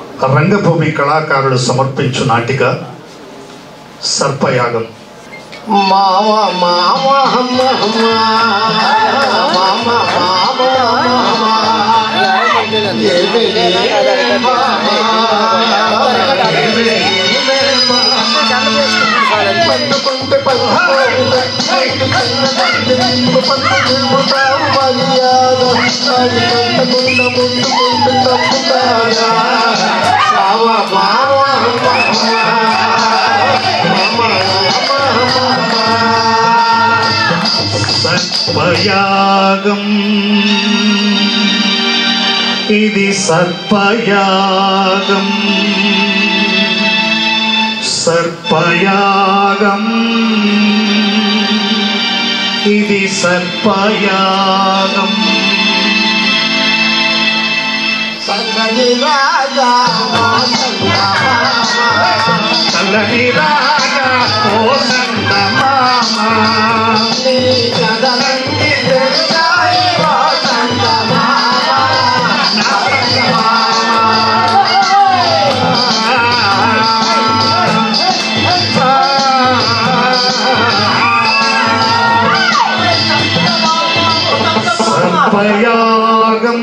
రంగభూమి కళాకారులు సమర్పించు నాటిక సర్పయాగం మావ మావ మావ మామ మావ పండుకుంటే పండుకుంటే ముందుకుంటే తప్పుతారా మావ మావ సర్పయాగం ఇది సర్పయాగం సర్పయాగం ఇది సర్పయాగం సంగని రాజా చల్లని రాగా ఓ సంగమామ నీ కదలంగి తెరచాయి సర్పయాగం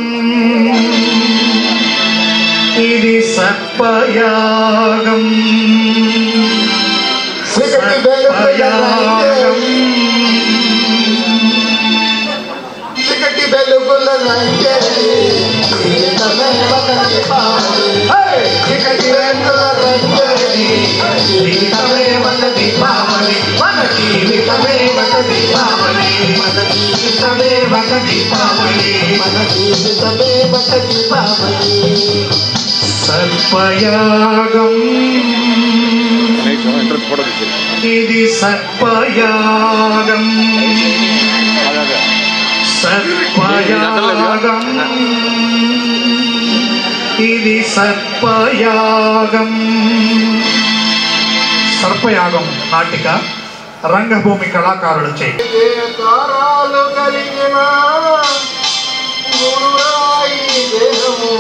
ఇది సర్పయాగం శ్రీకటి సర్పయాగం చికటి వెలుగుల రంగే జీవితమే ఒకటి పావని చికటి వెలుగుల రంగే జీవితమే ఒక దీపావళి మన జీవితమే ఒక దీపావళి మన జీవితమే ఒక దీపావళి మన జీవితమే ఒక దీపావళి సర్పయాగం ఇది సర్పయాగం సర్పయాగం ఇది సర్పయాగం సర్పయాగం నాటిక రంగభూమి కళాకారులు చేయి ఏ తారాలు కలిగిన గురురాయి దేహము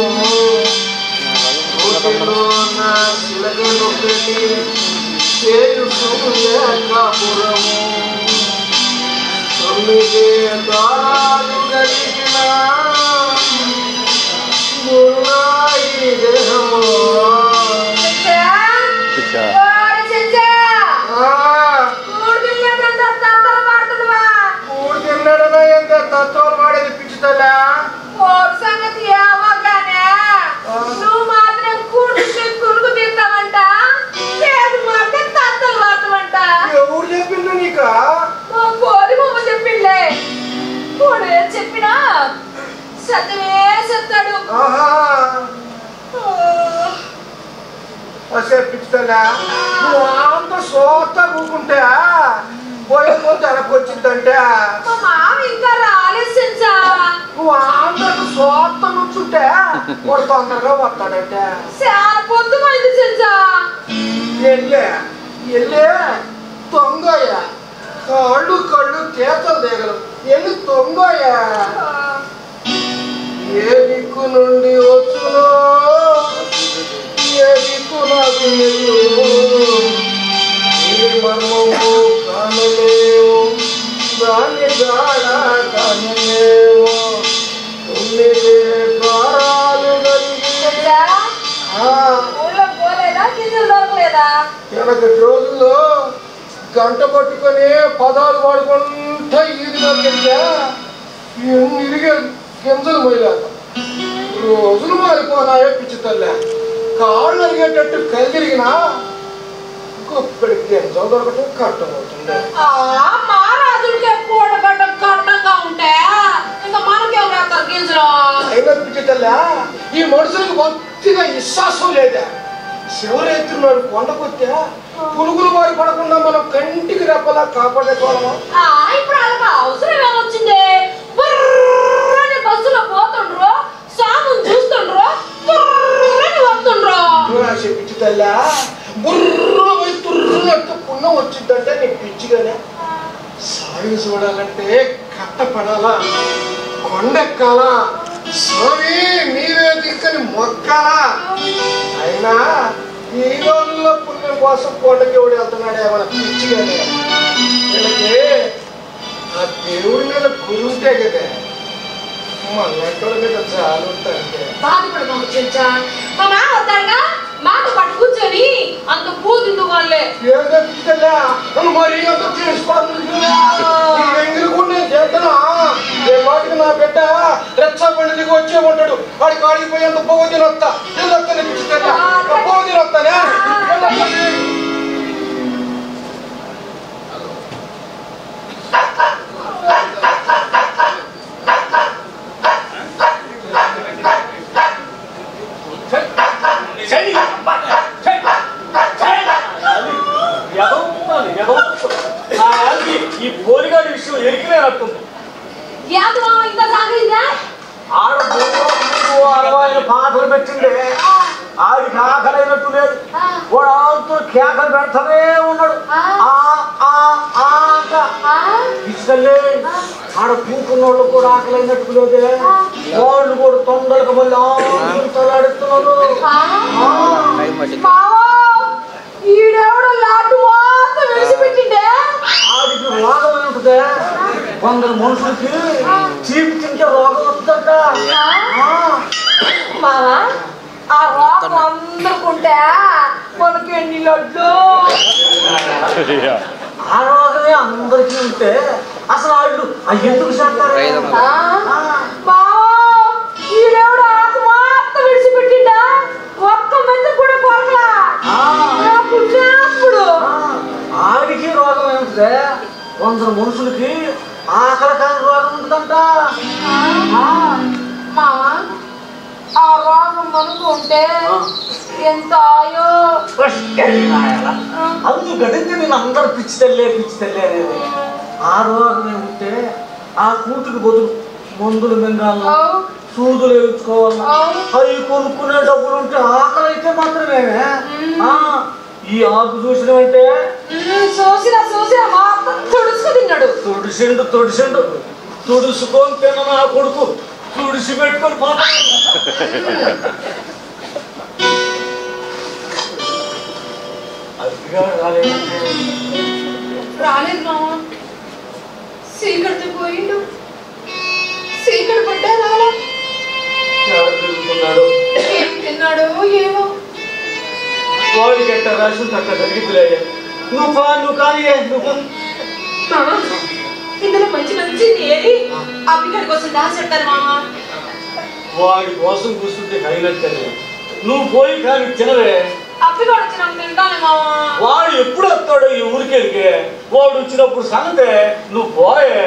ఊటిలో నా శిలగలు పెట్టి చేరుకులేకపురము తొమ్మిది తారాలు కలిగిన గురురాయి దేహము ఆ, కూడు తిన్నడమే ఎంత తత్వాలు వాడేది పిచ్చుతలా ఎవరు చెప్పిండు నీకా చెప్పినా సత్యమే సత్తాడు ఆహా వస్తే పిచ్చుతలా నువ్వు అంత సోత ఊకుంటే పోయే పోతే వెనక్కి వచ్చిందంటే మా మామ ఇంకా రాలేదు సెన్సా నువ్వు అందరికి సోత నుంచుంటే వాడు తొందరగా వస్తాడంటే చాలా పొద్దుమైంది సెన్సా ఎల్లే ఎల్లే తొంగయ్య కళ్ళు కళ్ళు చేతలు దిగలు ఎల్లి తొంగయ్య ఏ దిక్కు నుండి వచ్చునో ఏ దిక్కు నాకు తెలియదు. ఏ మర్మము కానలేవు దాన్ని గాడ కానలేవు తొమ్మిది ద్వారాలు కలిగి సెన్సా ఆ ఊళ్ళో పోలేదా గింజలు దొరకలేదా వెనకటి రోజుల్లో గంట పట్టుకొని పదాలు వాడుకుంటా ఈదిలోకి వెళ్తే ఎన్ని ఇరిగేది గింజలు మొయ్యలేక రోజులు మారిపోనాయో పిచ్చి తల్లే కాళ్ళు అరిగేటట్టు కలిగిరిగినా గొప్పడి గింజలు దొరకటం కట్టమవుతుంది ఆ మహారాజులకి కూడగడ్డ కట్టంగా ఉంటే ఇంకా మనకేం వేస్తారు గింజలు అయినా పిచ్చి తల్లే ఈ మనుషులకు భక్తిగా విశ్వాసం లేదా శివరేత్రున్నాడు కొండకొస్తే పురుగులు బారి పడకుండా మనం కంటికి రెప్పలా కాపాడేకోవడమా ఆ ఇప్పుడు అలాగ అవసరం ఏమొచ్చింది బుర్రని బస్సులో పోతుండ్రు సాముని చూస్తుండ్రు బుర్రని వస్తుండ్రు రాసి పిచ్చి తల్లా బుర్ర పోయి తుర్రునట్టు పుణ్యం వచ్చిందంటే నీకు పిచ్చిగానే సాయి చూడాలంటే కట్టపడాలా కొండెక్కాలా స్వామి మీరే దిక్కని మొక్కాలా అయినా ఈ రోజుల్లో పుణ్యం కోసం కొండకి ఎవడు వెళ్తున్నాడే మన పిచ్చి కదా వీళ్ళకి ఆ దేవుడి మీద గురి ఉంటే కదా మన మీద చాలు ఉంటారంటే బాధపడదాము చెంచా మా మామ వస్తాడుగా మాతో పాటు కూర్చొని అంత పూతిందు వాళ్ళే ఏం తెప్పించలే నన్ను మరీ అంత తీసుకోకుండా చేస్తున్నా ఏ మాటకి నా బిడ్డ రెచ్చ బండి దిగి వచ్చే ఉంటాడు వాడి కాడికి పోయి అంత పోగు తినొస్తా తినొస్తా తెప్పించుతా పోగు తినొస్తానే ఈ పోలిగాడి విషయం ఎరికిలేనట్టుంది ఏంది మామ ఇంత సాగిందా ఆడ మూడు అరవై పాటలు పెట్టిండే ఆడికి ఆకలైనట్టు లేదు వాడు ఆడుతూ కేకలు పెడతానే ఉన్నాడు ఆ ఆ ఆ అంట తీసుకెళ్ళి ఆడ పూకున్న వాళ్ళు కూడా ఆకలైనట్టు లేదే వాళ్ళు కూడా తొందరగా మళ్ళీ తలాడుతున్నారు మావా ఈడెవడో లాటు మొత్తం విడిచిపెట్టిండే ఆడికి రోగం ఏమిటిదే కొందరు మనుషులకి చీపు తింటే రోగం వస్తుందట ఆ. మావా ఆ రోగం అందరుకుంటే మనకి ఎన్ని లడ్లు ఆ రోగమే అందరికీ ఉంటే అసలు వాళ్ళు అవి ఎందుకు చేస్తారు ఆ? మావా ఈడెవడో ఆకు మొత్తం విడిచిపెట్టిండా ఒక్క మంది కూడా కొరకలా ఆ. నాకు ఉన్నప్పుడు ఆడికి రోగం ఏమిటిదే కొందరు మనుషులకి ఆకలి కాని రోగం ఉంటుందంట మావా ఆ రోగం మనకు ఉంటే ఎంత ఆయో అందు గడించి నేను అందరు పిచ్చి తల్లే పిచ్చి తల్లే అనేది ఆ రోగం ఏమిటే ఆ కూతురు బదులు మందులు మింగాల అవు. సూదులు వేయించుకోవాలా అవును. అవి కొనుక్కునే డబ్బులు ఉంటే ఆకలి అయితే మాత్రమే ఆ, ఈ ఆకు చూసినవంటే ఉమ్, చూసినా చూసినా మొత్తం తుడుచుకు తిన్నాడు తుడిసిండు తుడిసిండు తుడుసుకొని తిన్న నా కొడుకు తుడిసి పెట్టుకొని పాప అదిగా రాలేదంటే రాలేదు మామ సీకడితో పోయిండు సీకడి పడ్డా రాలా ఎక్కడ తిరుగుతున్నాడు ఏం తిన్నాడో ఏమో వాడికి ఎట్ట రాసి ఉంటే అట్ట జరిగిద్దిలే నువ్వు పా నువ్వు కానీ నువ్వు పో. మామ ఇందులో మంచి మంచి ఏరి అప్పికడి కోసం దాచెట్టారు మామ వాడి కోసం కూర్చుంటే అయినట్టే నువ్వు పోయి కానీ తినవే అప్పికడి వచ్చినాక తింటాను మామ వాడు ఎప్పుడు వస్తాడో ఈ ఊరికెళ్ళికే వాడు వచ్చినప్పుడు సంగతే నువ్వు పోయే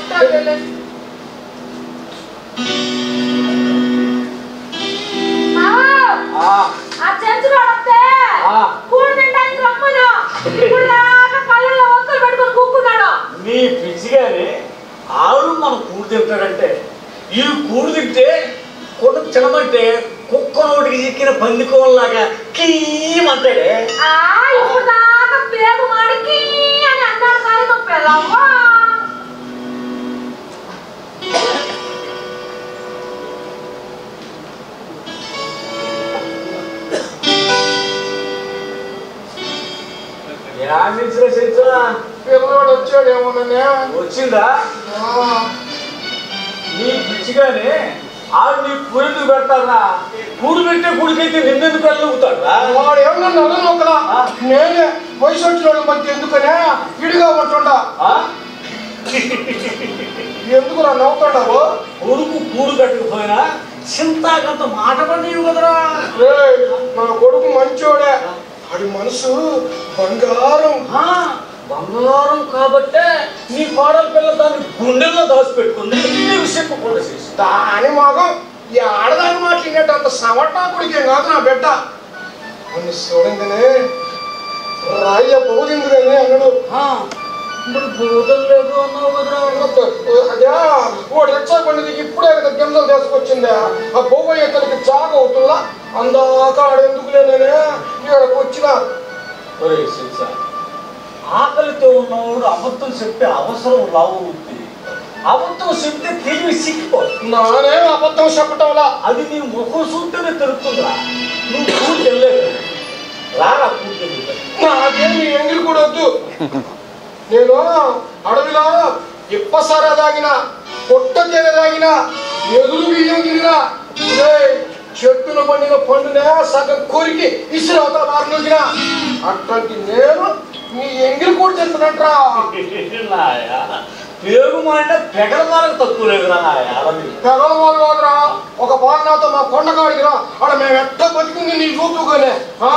ఆ, ఆ చెంచు వస్తే ఆ. కూడు తినడానికి రమ్మను ఇప్పుడు దాకా కళ్ళలో ఒక్కలు పెట్టుకొని కూక్కున్నాడు నీ పిచ్చి గాని ఆడు మన కూడు తింటాడంటే ఈ కూడు తింటే కొడు తినమంటే కుక్క నోటికి చిక్కిన పందికోలాగా కీమంటాడే ఆ ఇప్పుడు దాకా పేరు మాడికి అని అన్నాడు కానీ మా పిల్లవ్వా యామించిన చెంచురా పిల్లవాడు వచ్చాడేమోననే వచ్చిందా నీ పిచ్చిగానే ఆడు నీ పూరెందుకు పెడతారా కూడు పెట్టే కూడికైతే నిన్నెందుకు వెళ్ళవుతాడా వాడు ఏమన్నా నన్ను ఒకలా నేనే వయసు వచ్చిన వాళ్ళ మధ్య ఎందుకనే ఇడిగా ఉంటుండా ఎందుకు రా నవ్వుతుండావు కొడుకు కూడు కట్టకపోయినా చింతాకంత మాట పడినవి కదరా ఏయ్, నా కొడుకు మంచోడే వాడి మనసు బంగారం ఆ, బంగారం కాబట్టే నీ కోడల పిల్ల దాన్ని గుండెల్లో దాచిపెట్టుకుంది నీ విషయం కూడా చేసి దాని మగం ఈ ఆడదాని మాట్లాడినట్టు అంత సమటా కొడుకేం కాదు నా బిడ్డ కొన్ని చూడంగానే రాయ్య పోదింది కానీ అన్నాడు ఆ, ఇప్పుడు బోధం లేదు అన్నావు కదరా అదే వాడు ఎచ్చా పండుగ ఇప్పుడే కదా గింజలు తీసుకొచ్చిందే ఆ పోబోయే తనకి జాగ అవుతుందా అందాక ఆడెందుకు లేనే ఇక్కడికి వచ్చిన ఒరే శిక్ష ఆకలితో ఉన్నవాడు అబద్ధం చెప్పే అవసరం రావు ఉంది అబద్ధం చెప్తే తెలివి సిక్కిపోతుంది నానే అబద్ధం చెప్పటంలా అది నీ ముఖం చూస్తేనే తెలుస్తుందా నువ్వు కూడి వెళ్ళలేదు నేను అడవిలో ఇప్పసర తాగిన పొట్ట తెర తాగిన ఎదురు బియ్యం తిరిగిన ఏయ్, చెట్టున పండిన పండునే సగం కొరికి ఇసురు అవతల మారిన అట్లాంటి నేను మీ ఎంగిలి కూడా చెప్తున్నట్రా నాయా పేరు మాట పెగల మనకు తక్కువ లేదు నాయా తెగలవాళ్ళు కాదురా ఒక బాల్ నాతో మా కొండకాడికి రా అక్కడ మేము ఎట్లా బతికింది నీ చూపుగానే ఆ,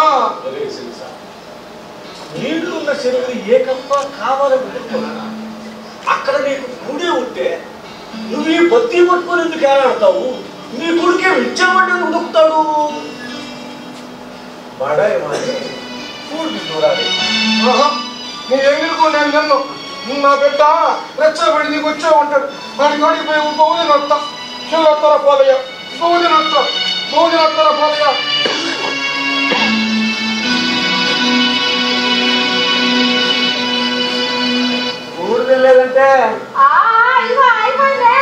నీళ్లు ఉన్న చెరువు ఏ కప్ప కావాలని పెట్టుకున్నా అక్కడ నీకు కూడే ఉంటే నువ్వు ఈ బత్తి పట్టుకొని ఎందుకు ఏలాడతావు నీ కొడుకే విచ్చమంటే ఉదుకుతాడు బడాయి మాని కూడి దూరాలి ఆహా, నీ ఎంగిలి కూడా నేను నన్ను నువ్వు నా బిడ్డ రెచ్చబడి నీకు వచ్చే ఉంటాడు వాడి కాడికి పోయి బహుది నొత్త చిల్లొత్తర పోదయ్య బహుది నొత్త బహుది నొత్తర పోదయ్య ఊరు లేదంటే ఆ, ఇదిగో అయిపోయింది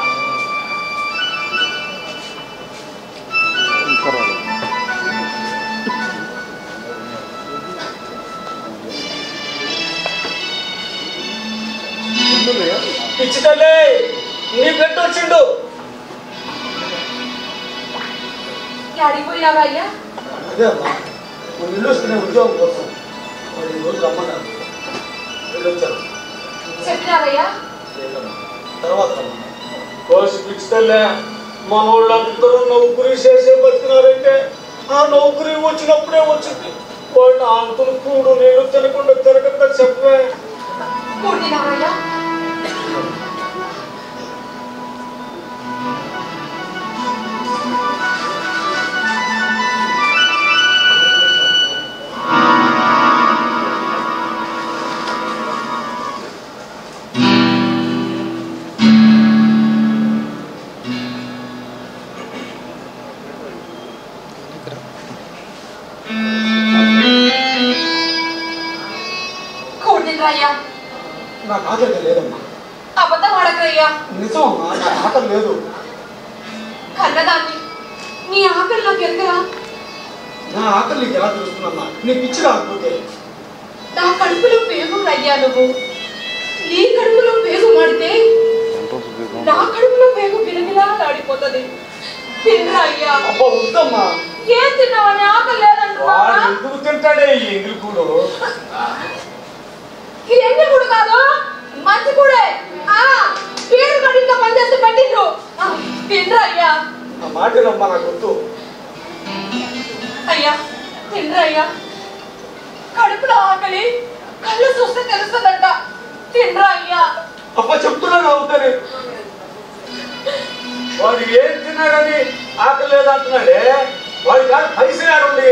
పిచ్చి తల్లి నీ బిడ్డ వచ్చిండు అడిగిపోయావా అయ్యా అదే అమ్మా నువ్వు ఇల్లు వస్తున్న ఉద్యోగం కోసం వాడు ఈ రోజు రమ్మన్నారు వెళ్ళొచ్చాను చెప్పినారయ్యా లేదమ్మా తర్వాత రమ్మన్నారు కోసి పిచ్చి తల్లి మన వాళ్ళందరూ నౌకరీ చేసే బతికినారంటే ఆ నౌకరీ వచ్చినప్పుడే వచ్చింది వాడిని ఆంతులు కూడు నీళ్ళు తినకుండా తినకుండా చెప్పే కూడినావయ్యా కూడినరయ్యా నాకు ఆకలి లేదమ్మా అబద్ధం ఆడకరయ్యా నిజం అమ్మా నాకు ఆకలి లేదు కన్నదాన్ని నీ ఆకలి నాకు ఎరగరా నా ఆకలి నీకు ఎలా తెలుస్తుందమ్మా నీ పిచ్చి రాకపోతే నా కడుపులో పేగు అయ్యా నువ్వు నీ కడుపులో పేగు మాడితే నా కడుపులో పేగు బిలగిలా ఆడిపోతుంది తినరా అయ్యా అబ్బా వద్దమ్మా ఏం తిన్నావని ఆకలి వాడు లేదంటున్నావా ఎందుకు తింటాడే ఈ ఎంగిలి కూడు ఇది ఎండి కూడా కాదు మంచి కూడే ఆ పీరు కడిగా పనిచేస్తే పెట్టిండ్రు ఆ, తినరా అయ్యా ఆ మాటేనమ్మా నాకు వద్దు అయ్యా తినరా అయ్యా కడుపులో ఆకలి కళ్ళు చూస్తే తెలుస్తుందంట తినరా అయ్యా అబ్బా చెప్తున్నాను అవుతానే వాడు ఏం తిన్నాడని ఆకలి లేదంటున్నాడే వాడి కాదు పైసలు ఆడుంది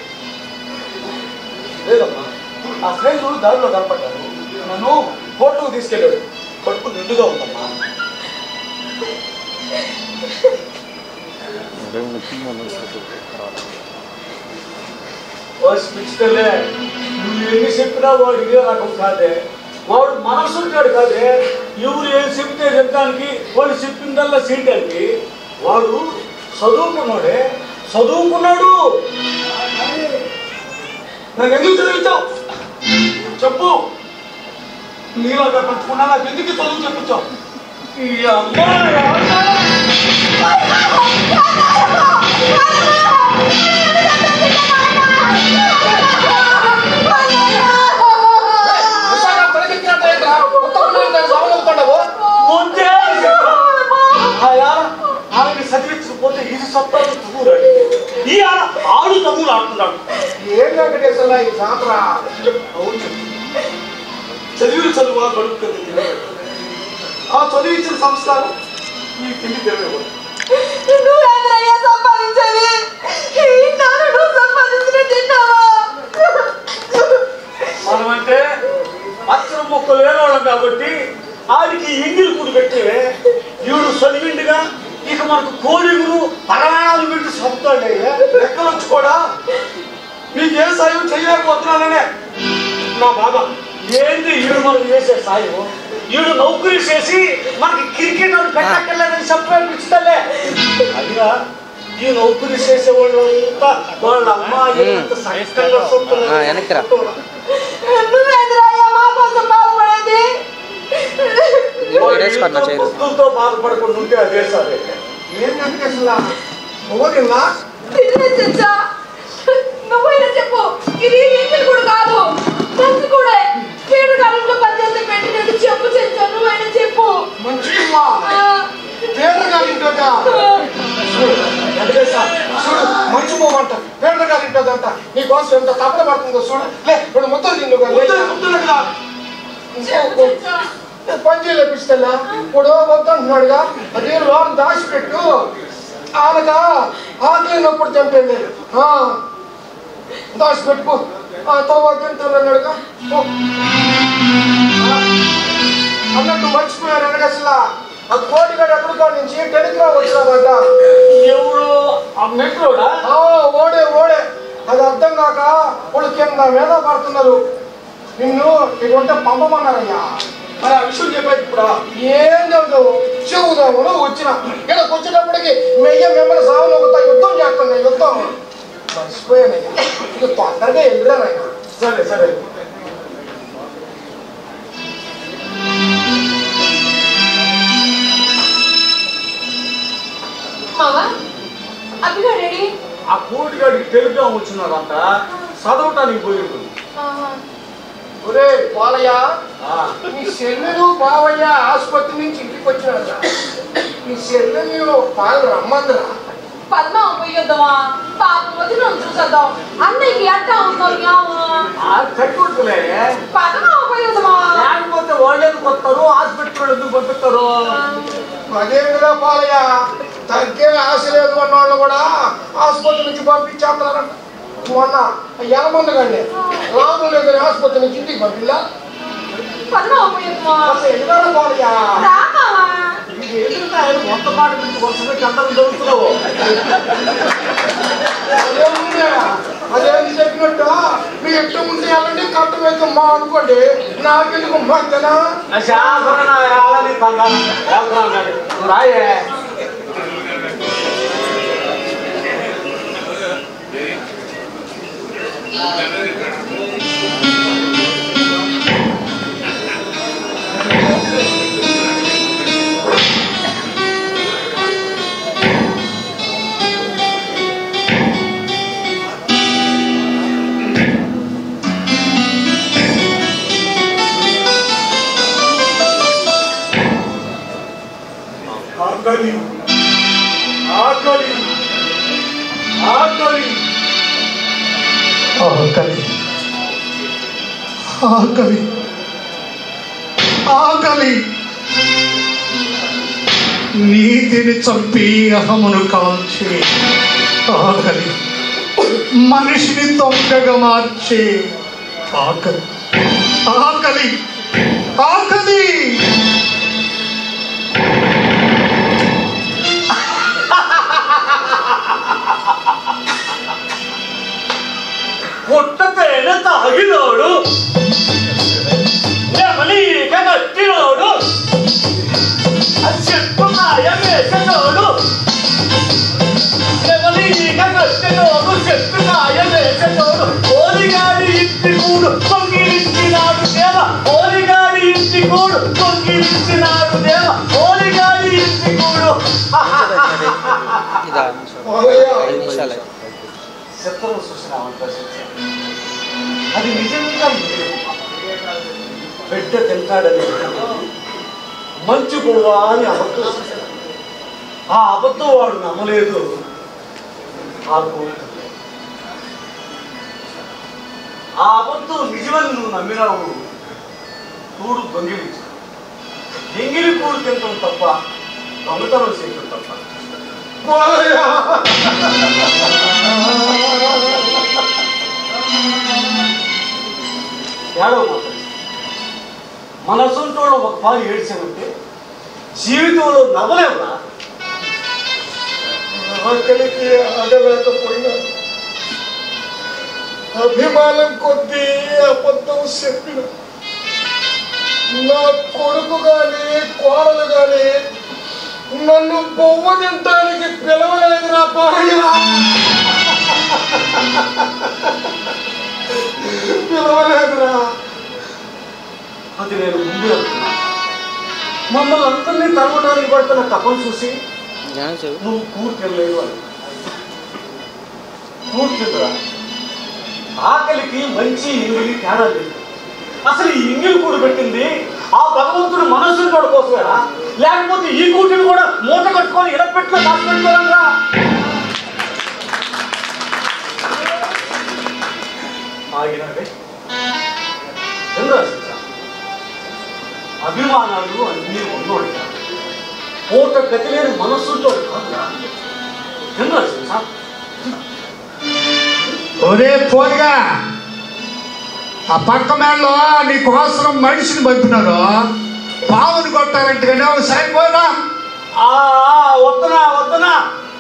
లేదమ్మా ఆ ఫ్రెండ్ దారిలో కనపడ్డాడు నన్ను హోటల్కి తీసుకెళ్ళాడు కడుపు నిండుగా ఉందమ్మా పిచ్చితలే నువ్వు ఎన్ని చెప్పినా వాడు ఇదే రకం కాదే వాడు మనసు ఉంటాడు కాదే ఎవరు ఏం చెప్తే చెప్తానికి వాడు చెప్పిందల్లా చేయడానికి వాడు చదువుకున్నాడే చదువుకున్నాడు నన్ను ఎందుకు చదివించావు చెప్పు నీలాగా పెంచుకున్నా నాకు ఎందుకు ఈ చదువు చెప్పించావు ఈ అమ్మాయి విశాఖ తలకెక్కినట్టేంట్రా? మొత్తం పిల్లలు దాన్ని సావగొట్టుకుంటావు? ముందే ఆయా ఆమెకి చదివించకపోతే ఇది సత్తాలు తగురాడు ఈ ఆడ ఆడు తగులు ఆడుతున్నాడు ఏం వెంకటేశ్వర ఈ జాతర అవును చెప్పు. చదివిన చదువు గడుపుతుంది ఆ చదివించిన సంస్కారం ఈ తిండి తెలియకూడదు నువ్వేంద్రయ్యా సంపాదించేది ఈనాడు నువ్వు సంపాదించిన తిన్నావా మనమంటే అచ్చరం మొక్కలు వేరేవాళ్ళం కాబట్టి ఆడికి ఎంగిలి కూడి పెట్టి ఈడు చదివిండిగా ఇక మనకు కోడిగురు పరమాణాలు పెట్టి చదువుతాడే లెక్కలు వచ్చి కూడా మీకు ఏ సాయం చేయలేకపోతున్నాననే నా బాధ ఏంది ఈడు మనకు చేసే సాయం ఈడు నౌకరీ చేసి మనకి క్రికెట్ అని పెట్టక్కర్లేదని చెప్పేపిస్తలే అదిగా ఈ నౌకరీ చేసే వాళ్ళు అంతా వాళ్ళ అమ్మ ఎంత చక్కగా ఆ, వెనక్కి రా. నువ్వేంద్రయ్యా వేసుకున్నా చేయరు. పొత్తులతో బాధపడకుండా ఉంటే అదే సరే ఏంటంటే అసలు ఓదిన్నా తిరిగి తెచ్చా నువ్వైనా చెప్పు ఇది ఇంటిని కూడా కాదు మంచి కూడా కీటకాలంలో పనిచేస్తే పెట్టినట్టు చెప్పు చెంచా నువ్వైనా చెప్పు మంచి ఆ, పేదగాలింటోదా చూడు మంచి పోమంట పేదగాలింటోదంట నీ కోసం ఎంత తపన పడుతుందో చూడు లే ఇప్పుడు మొత్తం తిండు కదా చెప్పు చెంచా. పని చేయలేపిస్తేలా ఇప్పుడు వద్దంటున్నాడుగా అదే లోన్ దాచిపెట్టు ఆనగా ఆకలినప్పుడు చంపేది ఆ, దాచిపెట్టుకో ఆ తర్వాత తింటానన్నాడుగా పో. ఆ, అన్నట్టు మర్చిపోయారు అనగసలా ఆ కోటిగాడు ఎక్కడికో నుంచి టెలిగ్రామ్ వచ్చినారంట ఎవరు ఆ మెట్రోడా ఆ, ఓడే ఓడే అది అర్థం కాక వాళ్ళు కింద మీద పడుతున్నారు నిన్ను ఇటువంటి పంపమన్నారయ్యా మరి ఆ విషయం చెప్పేది ఇప్పుడు ఏం చదువు చెబుదామని వచ్చిన ఇక్కడికి వచ్చేటప్పటికి మెయ్య మిమ్మల్ని సావనొకతా యుద్ధం చేస్తున్నా యుద్ధం మర్చిపోయానయ్యా ఇక తొందరగా వెళ్ళానయ్యా సరే సరే మావా అబ్బిగా రెడీ ఆ కోటిగాడికి టెలిగ్రామ్ వచ్చినారంట చదవటానికి పోయి ఉంటుంది ఒరే పోలయ్య ఆ, మీ చెల్లెలు బావయ్య ఆసుపత్రి నుంచి ఇంటికి వచ్చినారా మీ చెల్లెని పాలు రమ్మందిరా పద్మ పోయొద్దామా పాపం వదిన చూసేద్దాం అన్నయ్యకి ఎట్టా ఉందో యావా ఆ కట్టుకుంటులే పద్మ పోయొద్దామా లేకపోతే వాళ్ళు ఎందుకు వస్తారు హాస్పిటల్ ఎందుకు పంపిస్తారు అదేంటిరా పాలయ్య తగ్గే ఆశ లేదు అన్న వాళ్ళు కూడా ఆసుపత్రి నుంచి పంపించేస్తున్నారంట మొన్న ఎలమంది కండి లాభం లేదని ఆసుపత్రి నుంచి ఇంటికి పంపిల్లా పద్మ పోయొద్దామా అసలు ఎందుకన్నా పాలయ్య రామావా ఇది ఎందుకు ఆయన మొత్తం మాట నుంచి వరుసగా చందనం చదువుతున్నావు అదేముంది అదేంటి చెప్పినట్టు మీ ఇష్టం ఉంటే వెళ్ళండి కట్ట మీద మా అనుకోండి నాకెందుకు మంతనా ఆ శాసన నా రాలని తంగాను వెళ్తున్నాను కానీ నువ్వు రాయే ఆకలి ఆకలి ఆకలి ఆకలి ఆకలి ఆకలి నీతిని చంపి అహమును కాల్చి ఆకలి మనిషిని తొంగగా మార్చే ఆకలి ఆకలి ఆకలి పుట్టతేన తాగినోడు నెమలీక కట్టినోడు చెప్పు మాయ వేసినోడు నెమలీక కట్టినోడు చెప్పు మాయ వేసినోడు ఓలిగాడి ఇంటి కూడు తొంగిలించినాడు దేవ ఓలిగాడి ఇంటి కూడు తొంగిలించినాడు దేవ ఓలిగాడి ఇంటి కూడు ఇదా పోలయ్య ఐదు నిమిషాలే చిత్రం చూసినామంట అది నిజంగా నిజం. బిడ్డ తింటాడని మంచి గొడవ అని అబద్ధం చేశాడు. ఆ అబద్ధం వాడు నమ్మలేదు ఆ కోరిక. ఆ అబద్ధం నిజమని నువ్వు నమ్మినావు కూడు దొంగిలించు ఎంగిలి కూడు తింటాం తప్ప దొంగతనం చేయటం తప్ప పోలయ్య ఏడవ మాత్రం మన సొంతోళ్ళు ఒక పాలు ఏడ్చామంటే జీవితంలో నవ్వలేవురా ఆకలికి ఆగలేకపోయినా అభిమానం కొద్దీ అబద్ధం చెప్పిన నా కొడుకు గాని కోడలు గాని నన్ను బొవ్వ తింటానికి పిలవలేదు నా భార్య పిలవలేదురా అది నేను ముందే అనుకున్నా మమ్మల్ని అందరినీ తరమడానికి పడుతున్న తపన చూసి నువ్వు కూర్చెళ్ళలేదు అని కూర్చుంటురా ఆకలికి మంచి ఇంగిలి తేడా లేదు అసలు ఈ ఇంగిలి కూడు పెట్టింది ఆ భగవంతుడు మనసుని కోసమేనా లేకపోతే ఈ కూటిని కూడా మూట కట్టుకొని ఇడపెట్లో దాచిపెట్టుకోవాలరా ఆగినవే చంద్రశిక్ష అభిమానాలు అన్నీ ఉన్నోడు పూట గతి లేని మనస్సుతో కాదురా చంద్రశిక్ష ఒరే పోలిగా ఆ పక్క మేడలో నీ కోసం మనిషిని పంపినారు పావుని కొట్టాలంటే కానీ సరిపోదా ఆ ఆ, వద్దనా వద్దనా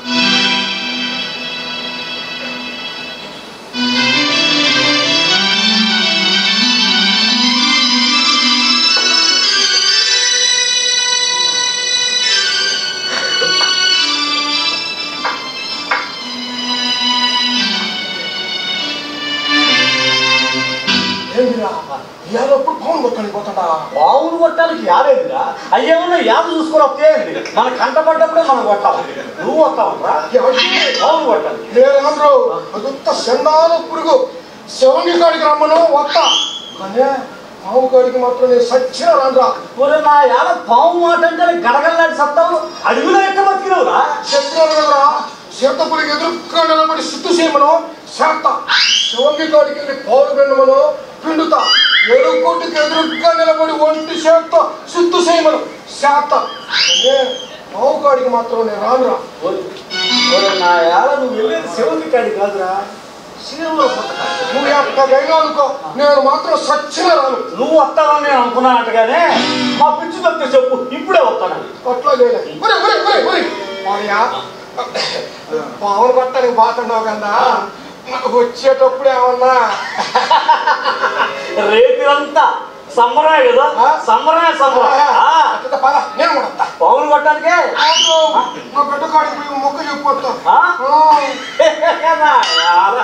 ఏంటిరా ఇవాళప్పుడు పవన్ కొట్టడానికి పోతాడా బావును కొట్టానికి యాదేదిరా అయ్యేమన్నా యాద చూసుకొని వస్తే మన కంటపడ్డప్పుడే మనం కొట్టాలి నువ్వు వస్తావరా బావును కొట్టాలి లేరు అదంతా చందాల పురుగు శివుని కాడికి రమ్మను వస్తా కానీ పావు కాడికి మాత్రం నేను సచ్చిన రానురా ఒరే నా యాద పాము మాట అంటే గడగల్లాంటి సత్తావు అడవిలో ఎట్ట బతికినవురా చెప్పినారు కదరా సీతపురికి ఎదురుగా నిలబడి సిద్ధు చేయమను చేస్తా శివంగి కాడికి వెళ్ళి పౌరు పిండమను పిండుతా ఎరుకొట్టుకి ఎదురుగా నిలబడి ఒంటి చేత్తో సిద్ధు చేయమను చేస్తా కానీ పావు కాడికి మాత్రం నేను రానురా ఒరే ఒరే నా యాద నువ్వు వెళ్ళేది శివుని కాడి కాదురా శివుల పుట్టకాడి నువ్వు ఎక్కడైనా అనుకో నేను మాత్రం సచ్చిన రాను నువ్వు వస్తావని నేను అనుకున్నానట్టుగానే మా పిచ్చి తప్పితే చెప్పు ఇప్పుడే వస్తానని అట్లా లేదు ఒరే ఒరే ఒరే ఒరే మాయా పావులు పట్టడానికి పోతున్నావు కదా వచ్చేటప్పుడు ఏమన్నా రేపిరంతా సమ్మరే కదా ఆ? సమ్మరే సమ్మర అట్లా పద నేను కూడా వస్తా. పౌరులు కొట్టడానికే అవును, మా బిడ్డ కాడికి పోయి మొక్క చెప్పొస్తా ఆ? ఆ. నా యాద.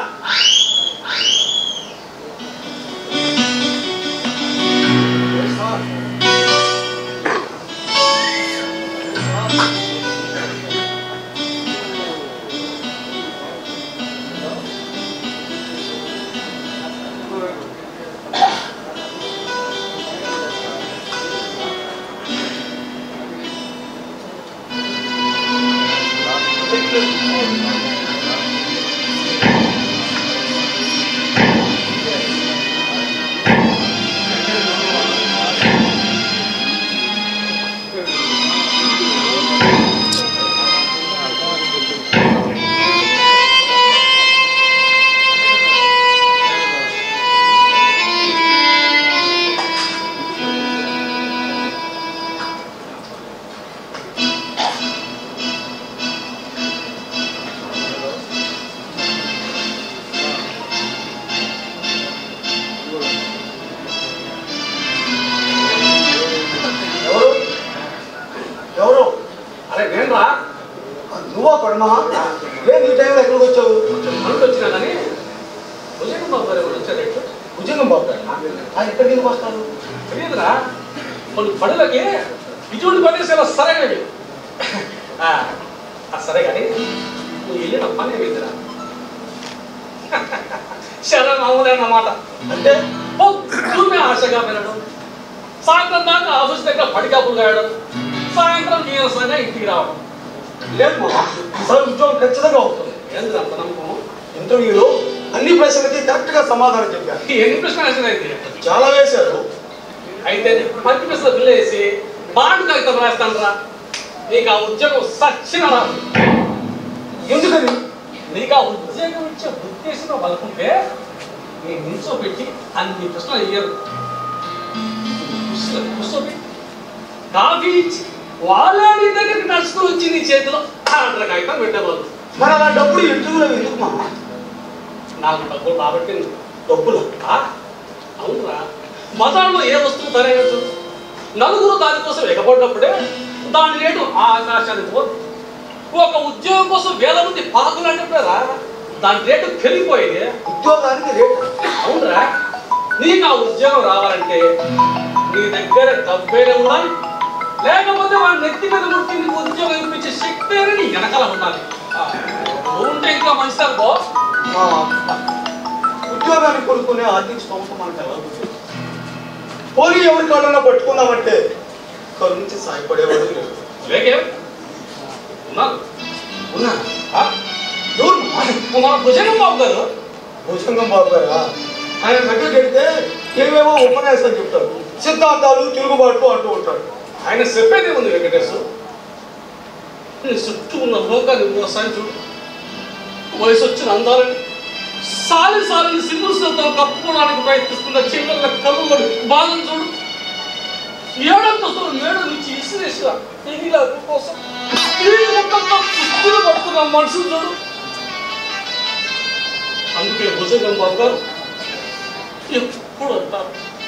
ఎవరు ఎవరు అరే నేను రా నువ్వా పడమా ఏ నీ టైంలో ఎక్కడికి వచ్చావు మనకు వచ్చినా కానీ భుజంగం బాబు గారు ఎవరు వచ్చారు ఇటు? భుజంగం బాబు ఆ ఎక్కడికి ఎందుకు వస్తారు తెలియదురా కొన్ని పనులకి ఇటువంటి పనిసేలా సరైనవి ఆ, ఆ, సరే కానీ నువ్వు వెళ్ళిన పని ఏమిందిరా చాలా మామూలైన మాట అంటే పొద్దున్నే ఆశగా వినడం సాయంత్రం దాకా ఆఫీస్ దగ్గర పడికాపులు కాయడం సాయంత్రం నీరసంగా ఇంటికి రావడం లేదు మా అసలు ఉద్యోగం ఖచ్చితంగా అవుతుంది ఏంది అంత నమ్మకం ఇంటర్వ్యూలో అన్ని ప్రశ్నలకి కరెక్ట్ గా సమాధానం చెప్పారు ఎన్ని ప్రశ్నలు వేసిన అయితే చాలా వేశారు అయితే పత్తి ప్రశ్న బిల్లు వేసి బాండ్ కాగితం రాస్తాను రా నీకు ఆ ఉద్యోగం సచ్చిన రాదు ఎందుకని నీకు ఆ ఉద్యోగం ఇచ్చే ఉద్దేశంలో బలకుంటే నీ నిల్చోబెట్టి అన్ని ప్రశ్నలు అయ్యారు కూర్చోబెట్టి కాఫీ ఇచ్చి వాళ్ళే నీ దగ్గరికి నడుచుతూ వచ్చి నీ చేతిలో ఆర్డర్ కాగితం పెట్టేవాళ్ళు మరి అలాంటప్పుడు ఇంటర్వ్యూలో ఎందుకు మా నాకు డబ్బులు కాబట్టి డబ్బులు ఆ? అవునరా మతాల్లో ఏ వస్తువు ధరేయచ్చు నలుగురు దానికోసం ఎగబడ్డప్పుడే దాని రేటు ఆకాశానికి పోదు ఒక ఉద్యోగం కోసం వేల మంది పాకులు అంటే రా దాని రేటు పెరిగిపోయింది ఉద్యోగానికి రేట్ అవునరా నీకు ఆ ఉద్యోగం రావాలంటే నీ దగ్గర డబ్బేనే ఉండాలి లేకపోతే వాడి నెత్తి మీద ముట్టి నీకు ఉద్యోగం ఇప్పించే శక్తి అనేది నీ వెనకాల ఉండాలి ఆ, నువ్వు ఉంటే ఇంకా మంచిది అనుకో మామ, ఉద్యోగాన్ని కొనుక్కునే ఆర్థిక స్తోమత మనకు ఎలా ఉంది? పోనీ ఎవరి కాళ్ళలో పట్టుకుందామంటే కరుణించి సాయపడేవాడు లేడు. లేకే ఉన్నారు ఉన్నా ఆ, ఎవరు మామ? మన భుజంగం బాబు గారు భుజంగం బాబు గారా ఆయన దగ్గరికి వెళ్తే ఏవేవో ఉపన్యాసాలు చెప్తారు సిద్ధాంతాలు తిరుగుబాట్లు అంటూ ఉంటాడు ఆయన చెప్పేదే ఉంది వెంకటేశ్వర నీ చుట్టూ ఉన్న లోకాన్ని ఒకసారి చూడు వయసు వచ్చిన అందాలని సాలి సాలిని సింగులతో కప్పుకోవడానికి ప్రయత్నిస్తున్న చిన్న కళ్ళు బాధను చూడు ఏడంత మేడ నుంచి ఇసిరేసిన తెగిల కోసం ఈ ముఖంతో కుస్తీలు పడుతున్న మనుషులు చూడు అందుకే భుజంగం బాబు గారు ఎప్పుడు అంటారు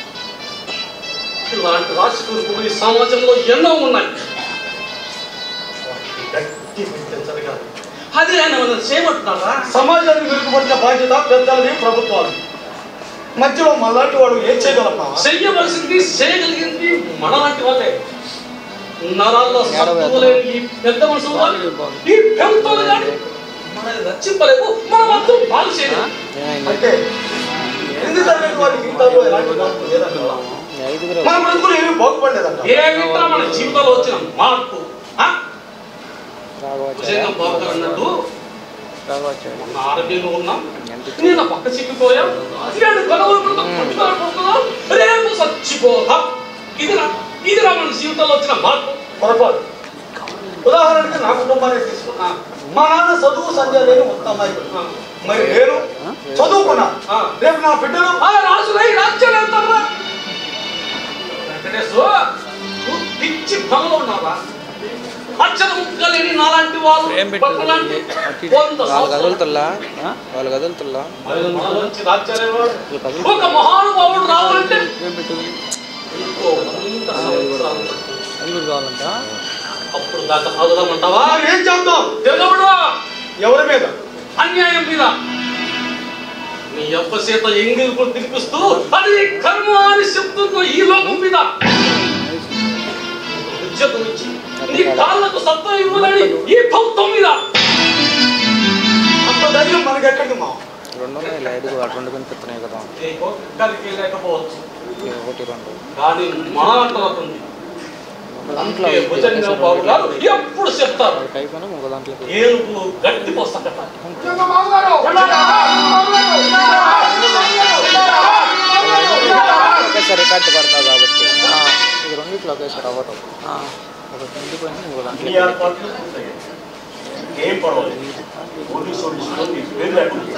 ఇలాంటి రాజకీయ ఈ సమాజంలో ఎన్నో ఉన్నాయి వాటిని గట్టి గుర్తించాలి కాదు అది ఆయన మనం చేయమంటున్నారా సమాజాన్ని వెలుగుపడిన బాధ్యత పెద్దలది ప్రభుత్వాలు మధ్యలో మళ్ళాంటి వాడు ఏం చేయగలమా చెయ్యవలసింది చేయగలిగింది మనలాంటి వాళ్ళే నరాల్లో సత్తువు లేని ఈ పెద్ద మనుషులు వాళ్ళు, ఈ పెంతలు కానీ మనల్ని రక్షింపలేవు మన వంతు బాగు చేయలేదు అంటే ఎందుకు తరగతి వారి జీవితాల్లో ఎలాంటి మార్పు లేదంటావా? మన బ్రతుకులు ఏమీ బాగుపడలేదంట ఏమిటా మన జీవితంలో వచ్చిన మార్పు ఆ? భుజంగం బాబు గారు అన్నట్టు మొన్న ఆరోగ్యంగా ఉన్నాం నేను పక్క చిక్కిపోయాం నేను గొడవలు పట్టుకోలేకపోతున్నాం రేపు చచ్చిపోతాం ఇది నా ఇది నా మన జీవితంలో వచ్చిన మార్పు పొరపాటు ఉదాహరణకి నా కుటుంబాన్ని తీసుకున్నా మా నాన్న చదువు సంధ్య లేని మొత్తం అమ్మాయి మరి నేను చదువుకున్నా ఆ. రేపు నా బిడ్డలు ఆ రాజులై రాజ్యాలు వెళ్తారా వెంకటేశ్వర నువ్వు పిచ్చి భ్రమలో ఉన్నావా అచ్చన ముక్కలేని నాలాంటి వాళ్ళు ఏం పెట్టారు? పక్కలాంటి అటు వంద వాళ్ళు సంవత్సరాలు కదులుతుల్లా వాళ్ళు కదులుతుల్లా మరి మనలోంచి రాజ్యాలే వాడు. వాళ్ళు కదులుతుల్లా ఒక మహానుభావుడు రావాలంటే ఏం పెట్టు ఎంతో వంద సంవత్సరాలు పడుతుంది. అది కూడా కావాలంట అప్పుడు దాకా ఆగుదామంటావా మరి ఏం చేద్దాం తెలుగుడు ఎవరి మీద అన్యాయం మీద నీ యొక్క చేత ఎంగిల్ తినిపిస్తూ అది నీ కర్మ అని చెప్తున్న ఈ లోకం మీద ఉద్యోగం ఇచ్చి నీ కాళ్ళకు సత్తా ఇవ్వాలని ఈ ప్రభుత్వం మీద అంత ధైర్యం మనకి ఎక్కడికి మా రెండు ఉన్నాయి ఇలా ఐదు అటు రెండు కనిపిస్తున్నాయి కదా ఏ ఒక్కరికి లేకపోవచ్చు ఇది ఒకటి రెండు కానీ మా అంటుంది ఒక దాంట్లో అందుకే భుజంగ బాబు గారు ఎప్పుడు చెప్తారు ఒకటి అయిపోయినా ఇంకో దాంట్లోకి ఏనుగు గట్టి పోస్తా ఒకేసారి రికార్డు పడతావు కాబట్టి ఆ, ఇది రెండిట్లో ఒకేసారి అవ్వదు ఆ, ఒకటి ఉండిపోయినా ఇంకో ఈ దాంట్లో ఏర్పాట్లు పూర్తయ్యాయి. ఏం పర్వాలేదు పోలీసు సోలిస్టులో మీ పేరు లేకుండా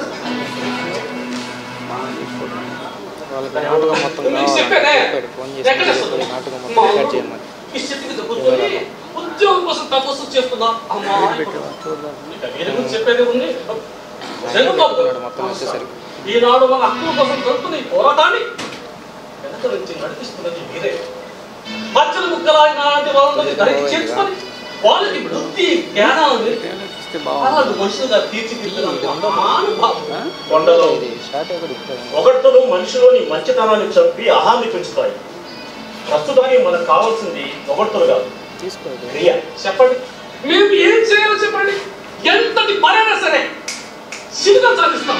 వాళ్ళకి నాటకం మొత్తం మీకు కావాలి చెప్పానే చెప్పాడు ఫోన్ చేసి ఎక్కడ చెప్పాడు, నాటకం మొత్తం రికార్డ్ చేయమని ఈ స్థితికి కూర్చొని ఉద్యోగం కోసం తపస్సు చేస్తున్నా అమ్మా పెట్టు చూద్దాం ఇక వీరి గురించి చెప్పేది ఉంది జగన్బాబు పెట్టుకున్నాడు మొత్తం వచ్చేసరికి ఈనాడు మన హక్కుల కోసం జరుగుతున్న ఈ పోరాటాన్ని వెనక నుంచి నడిపిస్తున్నది మీరే మధ్యల ముక్కలాంటి నాలాంటి వాళ్ళని ధరికి చేర్చుకొని వాళ్ళకి వృత్తి జ్ఞానాన్ని ఇస్తే బాగుంది అలాంటి మనుషులుగా తీర్చిదిద్దిన మహానుభావుడు. ఆ? కొండలో ఇది స్టార్ట్ అయ్యి ఇప్పుడు ఒకటితో మనిషిలోని మంచితనాన్ని చంపి అహాన్ని పెంచుతాయి ప్రస్తుతానికి మనకు కావాల్సింది ఒకటితో కాదు తీసుకోలేదు క్రియ చెప్పండి మేము ఏం చేయాలో చెప్పండి ఎంతటి పనైనా సరే సిద్ధం సాధిస్తాం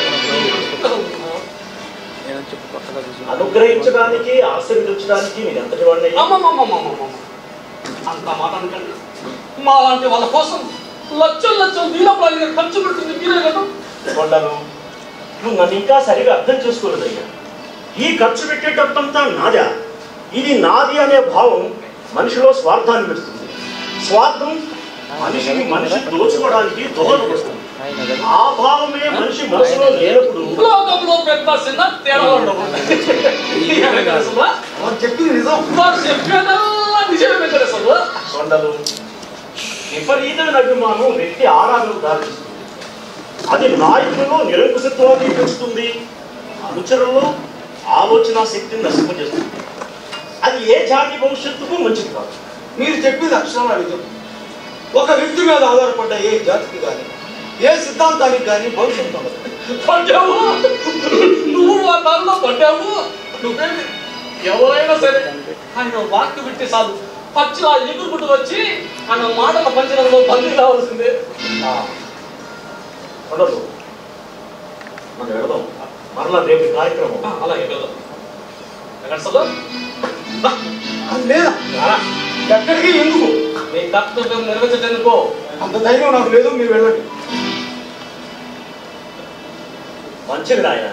నేను చెప్పు కొత్తగా చూసి అనుగ్రహించడానికి ఆశీర్వదించడానికి నేను ఎంతటి వాడిని అమ్మమ్మమ్మమ్మమ్మమ్మ. అంత మాట అనకండి మా లాంటి వాళ్ళ కోసం లక్షలు లక్షలు వీరప్రాయంగా ఖర్చు పెడుతుంది మీరే కదా కొండలు నువ్వు నన్ను ఇంకా సరిగా అర్థం చేసుకోలేదయ్యా ఈ ఖర్చు పెట్టేటప్పంతా నాదా ఇది నాది అనే భావం మనిషిలో స్వార్థాన్ని పెడుతుంది స్వార్థం మనిషిని మనిషి దోచుకోవడానికి దోహదపడుతుంది ఆయన కదా ఆ భావమే మనిషి మనసులో లేనప్పుడు లోకంలో పెద్ద చిన్న తేడా ఉండవు ఈ వెంకటేశ్వర, వారు చెప్పింది నిజం వారు చెప్పేదల్లా నిజమే వెంకటేశ్వర. కొండలు విపరీతమైన అభిమానం వ్యక్తి ఆరాధన దారిస్తుంది అది నాయకులలో నిరంకుశత్వాన్ని పెంచుతుంది అనుచరులలో ఆలోచన శక్తిని నశింపజేస్తుంది అది ఏ జాతి భవిష్యత్తుకు మంచిది కాదు మీరు చెప్పింది అక్షరాలు నిజం ఒక వ్యక్తి మీద ఆధారపడ్డ ఏ జాతికి కానీ ఏ సిద్ధాంతానికి కానీ భవిష్యత్తు ఉండదు పడ్డావు నువ్వు ఆ దారిలో పడ్డావు నువ్వేమి ఎవరైనా సరే ఆయన వాక్య పెట్టి చాలు పచ్చిలా ఎగురుకుంటూ వచ్చి అన్న మాటల పంచడంలో బందీ కావాల్సిందే ఉండదు మనం వెళదాం మరలా రేపు కార్యక్రమం ఆ, అలాగే వెళ్దాం ఎక్కడ సభ లేదా ఎక్కడికి ఎందుకు మీ కర్తవ్యం నెరవేర్చడానికి అంత ధైర్యం నాకు లేదు మీరు వెళ్ళండి మంచిది నాయన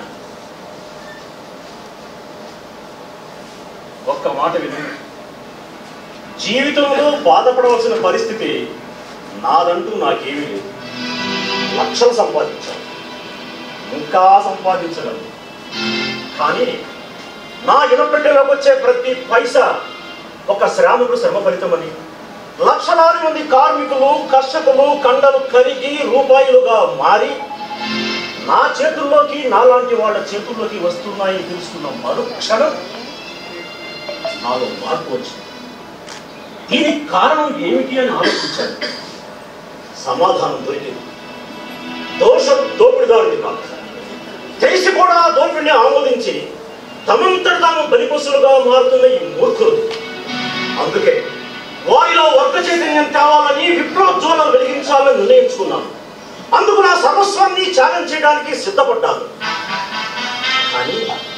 ఒక్క మాట విను జీవితంలో బాధపడవలసిన పరిస్థితి నాదంటూ నాకేమీ లేదు లక్షలు సంపాదించాను ఇంకా సంపాదించగలను కానీ నా ఇనపెట్టెలోకి వచ్చే ప్రతి పైసా ఒక శ్రామికుడు శ్రమ ఫలితమని లక్షలాది మంది కార్మికులు కర్షకులు కండలు కరిగి రూపాయలుగా మారి నా చేతుల్లోకి నాలాంటి వాళ్ళ చేతుల్లోకి వస్తున్నాయని తెలుసుకున్న మరుక్షణం నాలో మార్పు వచ్చింది దీనికి కారణం ఏమిటి అని ఆలోచించాను సమాధానం దొరికింది దోషం దోపిడిదారుడి కాదు తెలిసి కూడా ఆ దోపిడిని ఆమోదించి తమంతట తాము బలిపశులుగా మారుతున్న ఈ మూర్ఖులు అందుకే వారిలో వర్గ చైతన్యం తేవాలని విప్లవోజ్వలం వెలిగించాలని నిర్ణయించుకున్నాను అందుకు నా సర్వస్వాన్ని త్యాగం చేయడానికి సిద్ధపడ్డాను కానీ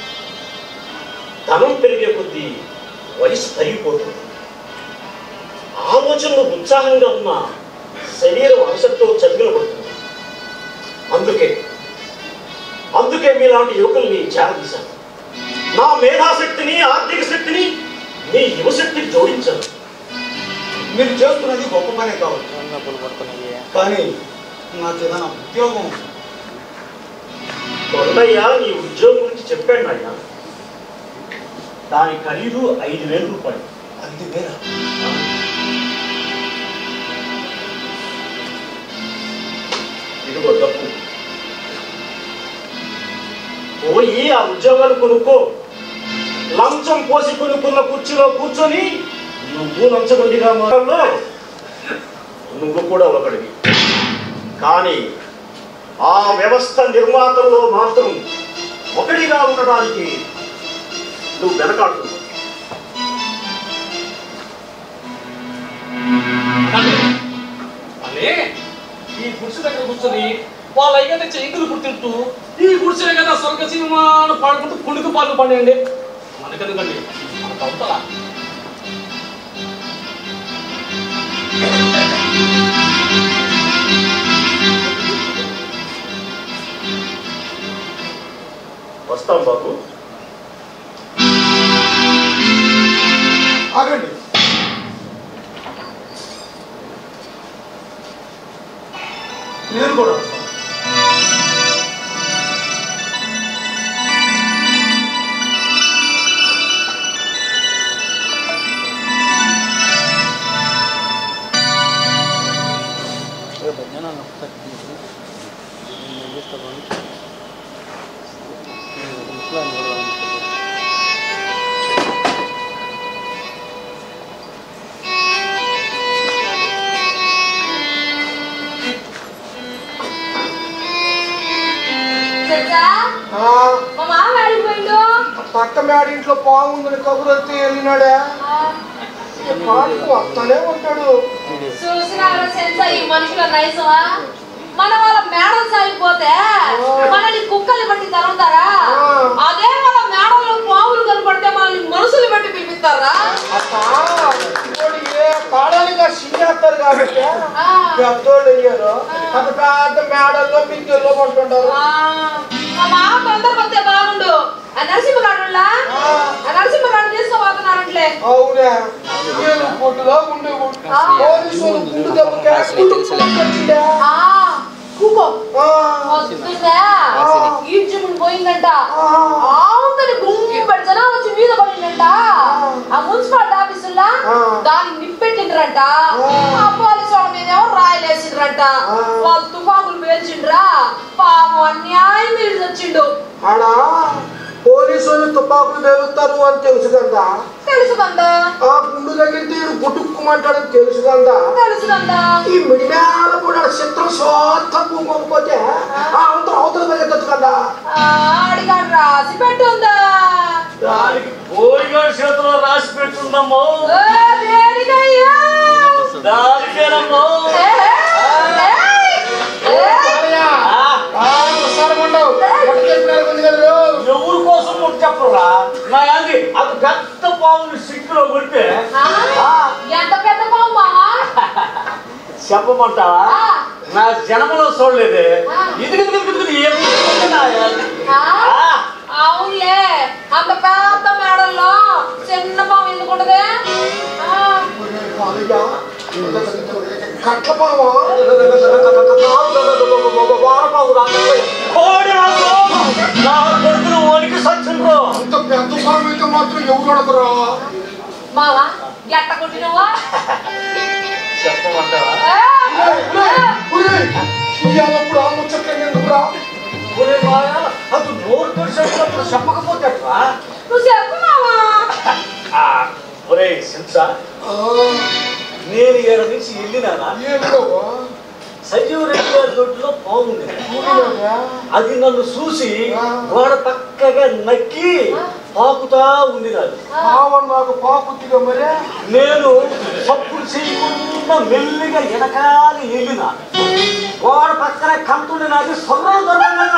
ధనం పెరిగే కొద్దీ వయసు తరిగిపోతుంది ఆలోచనలు ఉత్సాహంగా ఉన్న శరీరం అవసరంతో చదివిన పడుతుంది అందుకే అందుకే మీలాంటి యువకుల్ని చేరదీశాను నా మేధాశక్తిని ఆర్థిక శక్తిని మీ యువశక్తికి జోడించాను మీరు చేస్తున్నది గొప్ప పనే కావచ్చు డబ్బులు పడుతున్నాయి కానీ నాకు ఏదైనా ఉద్యోగం కొండయ్య నీ ఉద్యోగం గురించి చెప్పాడు నాయన దాని ఖరీదు ఐదు వేల రూపాయలు అది వేరా ఇదిగో డబ్బు పోయి ఆ ఉద్యోగాలు కొనుక్కో లంచం పోసి కొనుక్కున్న కుర్చీలో కూర్చొని నువ్వు లంచగొండిగా మారల్లో నువ్వు కూడా ఒకడివి కానీ ఆ వ్యవస్థ నిర్మాతల్లో మాత్రం ఒకటిగా ఉండడానికి నువ్వు వెనకాడుతున్నావు అని ఈ గుడిసె దగ్గర కూర్చొని వాళ్ళ అయ్య తెచ్చే ఇంకులు గుర్తింటూ ఈ గుడిసె కదా స్వర్గ సినిమాను పాడుకుంటూ పుణికి పాటలు పాడేయండి మనకెందుకండి మనకు అవుతలా వస్తాం బాబు ఆగండి నేను కూడా వస్తాను. భజన ఇంట్లో తెలుసా ఆ, మా మామ వెళ్ళిపోయిండు పక్క మేడ ఇంట్లో పాముందని కబురు వస్తే వెళ్ళినాడే ఈ పాటకు వస్తానే ఉంటాడు చూసినారా సెన్స్ ఈ మనుషుల నైజమా మన వాళ్ళ మేడం సాగిపోతే మనల్ని కుక్కలు బట్టి తరుగుతారా అదే వాళ్ళ మేడంలో పాములు కనపడితే మనల్ని మనుషులు బట్టి పిలిపిస్తారా అబ్బా, ఇప్పుడు ఏ కాలాలుగా సిగ్గేస్తారు కాబట్టి ఆ. పెద్దోళ్ళు అయ్యారు అంత పెద్ద మేడల్లో మిద్దెల్లో పట్టుకుంటారు ఆ, మా మామ తొందర వస్తే బాగుండు ఆ నరసింహగాడు ఆ నరసింహగాడు తీసుకోబోతున్నారంట్లే అవునే నేను పొట్టులో ఉండే ఆ. పోలీసులు గుండు దెబ్బకే గుండు ఆ కూకో ఆ, వస్తుందా ఈడ్చుకుని పోయిందంట ఆవుతని గుంపు పెడతానా వచ్చి మీద పడిందంట ఆ మున్సిపాలిటీ ఆఫీసుల్లా ఆ. దానికి నిప్పెట్టిండ్రంట ఆ. ఆ పోలీసు వాళ్ళ మీద ఏమో రాయలేసిండ్రంట ఆ. వాళ్ళు తుపాకులు పేల్చిండ్రా పాపం అన్యాయం తెలిసి వచ్చిండు ఆడ పోలీసులు తుపాకులు పేలుస్తారు అని తెలుసు కదా తెలుసు కందా ఆ గుండు తగిలితే ఈడు గుట్టుక్కుమంటాడని తెలుసు కదా తెలుసు కందా ఈ మిడిమేల కూడా చిత్రం సోత్తం కుంకోకపోతే ఆ అవతల అవతల పరిగెత్తచ్చు కదా అడిగాడు రాసి పెట్టుందా దానికి బోరిగా చేతిలో రాసి పెట్టుందమ్మో ఏ, దేనికై పొట్ట చెప్పడానికి ఉంది కదా ఎవరి కోసం ముట్ట చెప్పరా నా యాంది అది పెద్ద పాముని సిక్కులో కొడితే ఆ? ఆ, ఎంత పెద్ద పావు మావా చెప్పమంటావా ఆ. నా జన్మలో చూడలేదే ఆ. ఇది ఇది ఇది ఇది ఏం ఉంది నా యాంది? ఆ? ఆ, అవునులే అంత పెద్ద మేడల్లో చిన్న పాము ఎందుకు ఉంటది ఆ, కట్లపావా వారపావు రాకపోయి, కోడి రాకు. నా కొడుకులు వణికి సచ్చిండ్రు. అంత పెద్ద పాము అయితే మాత్రం ఎవరు అడగరా మావా ఎట్ట కొట్టినవా చెప్పమంటావా ఇవాళప్పుడు ఆలోచన ఎందుకురా ఒరే మాయా, అది నోరు తెరిచేటప్పుడు చెప్పకపోతే ఎట్లా? నువ్వు చెప్పు మావా ఆ, ఒరే సిన్సా నేను ఏడు నుంచి వెళ్ళినానా ఏమిటవా సంజీవ రెడ్డి గారి దొడ్లో బాగుంది అది నన్ను చూసి గోడ పక్కగా నక్కి పాకుతా ఉంది నాది పావన్ నాకు పాకుద్దిగా మరే నేను తప్పులు చేయకుండా మెల్లిగా వెనకాలి వెళ్ళిన గోడ పక్కన కంటుండి నాది సొంతం దొరకంగా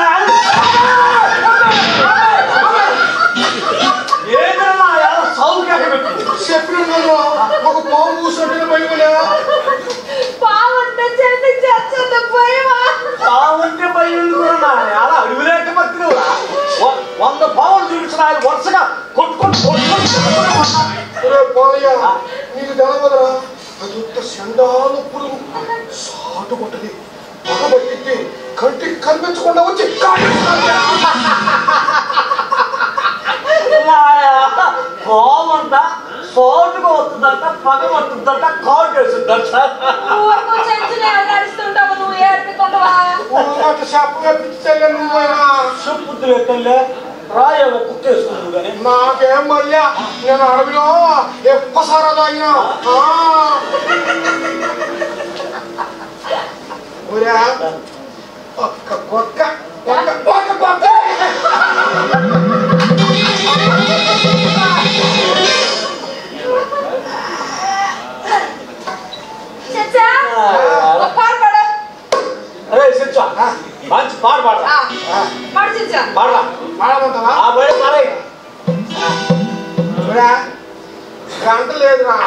ఏదన్నా ఎలా సౌఖ్యాక పెట్టి చెప్పిన ఒక పాము కూర్చుంటే భయమలే పావంటే చెల్లి చచ్చత పోయేవా బాగుంటే భయం ఎందుకున్నా అలా అడవిలేక బతికినవురా వ- వంద పావులు చూపించిన ఆయన వరుసగా కొట్టుకొని కొట్టుకొని కొట్టుకొని కొన్నా. ఒరే పోలయ్య నీకు తెలవదురా అది ఉత్త చండాల పురుగు సాటు కొట్టది పగబట్టింది కంటికి కనిపించకుండా వచ్చి కాటేస్తుంది. బాగుంట సోటుగా వస్తుందంట పగ పట్టుద్దంట కాటు వేస్తుందంట ఊరుకో చెంచునే నడుస్తుంటావు నువ్వు ఏడుపుతుంటావా ఊరట శాపంగా పిచ్చితే నువ్వైనా చెప్పుద్దు ఎక్కలే రాయేమో కుక్కేసుకుంది కానీ నాకేం మళ్ళా నేను అడవిలో ఎక్కువసారా తాగినా ఆ. ఒరే ఒక్క కొక్క ఒక్క ఒక్క కొక్క చచ్చా ఒక పాడు పాడు అరే సిచ్చా మంచి పాట పాడరా ఆ, పాడు చచ్చా పాడరా మాడమంటావా ఆ బయట పాడే ఒరే గంట లేదురా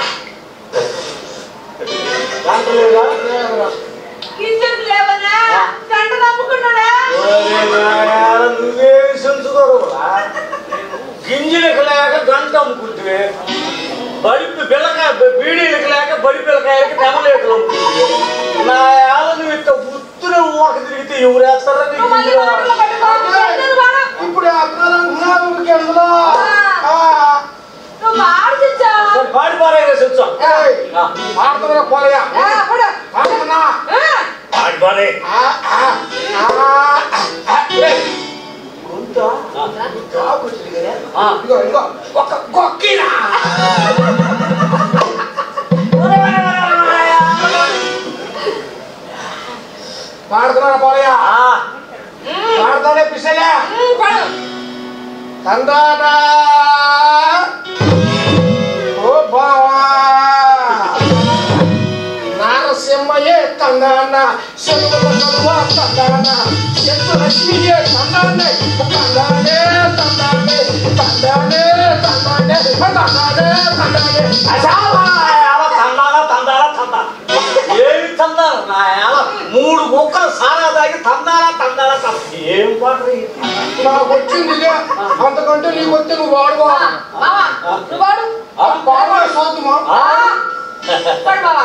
దాంట్లో లేదా లేదురా. కిందకు లేవనా గంట నమ్ముకున్నాడా ఒరే నాయనా, నువ్వే సెంచుకోరురా గింజలకు లేక గంట అమ్ముకుంటే బడి పిల్లకాయ బీడీలకు లేక బడి పిల్లకాయలకి నెమలేకలు అమ్ముకుంటే నా యాలను ఇంత ఉత్తున ఊరక తిరిగితే ఎవరేస్తారా నీ నువ్వు మళ్ళీ గింజలు? మాటలు పట్టుకో చెల్లెలు వాడు ఇప్పుడు అర్థాలంటున్నావు ఇంకెందులో ఆ. నువ్వు పాడు చచ్చా సరే, పాడి పారేగా సెంచా ఏయ్, పాడుతున్నా పోలయ్యా ఆ, పాడు పాడుతున్నా ఆ, పాడి పాడే ఆ, ఆ, ఆ, ఆ, ఏయ్, కొంత జాబ్ వచ్చింది కదా ఆ. ఇదిగో ఇదిగో ఒక కొక్కిరా పాడుతున్నా పోలయ్యా పాడుతానే పిసలే ఉమ్, పాడు తందానా ఓ బావా నారసింహయే తందాన సెలవుల కలువ తందాన ఎత్తు లక్ష్మియే తందానే తందానే తందానే తందానే తందానే తందానే తందానే అజావా ఏమి తందాల నా యాల మూడు ముక్కలు సారా తాగి తందాలా తందాలా తందా ఏం పాట ఇది? నాకు వచ్చింది ఇదే. అంతకంటే నీకు వస్తే నువ్వు వాడువా ఆ, బావా నువ్వు పాడు బాగా సోతుమా ఆ? పాడు బావా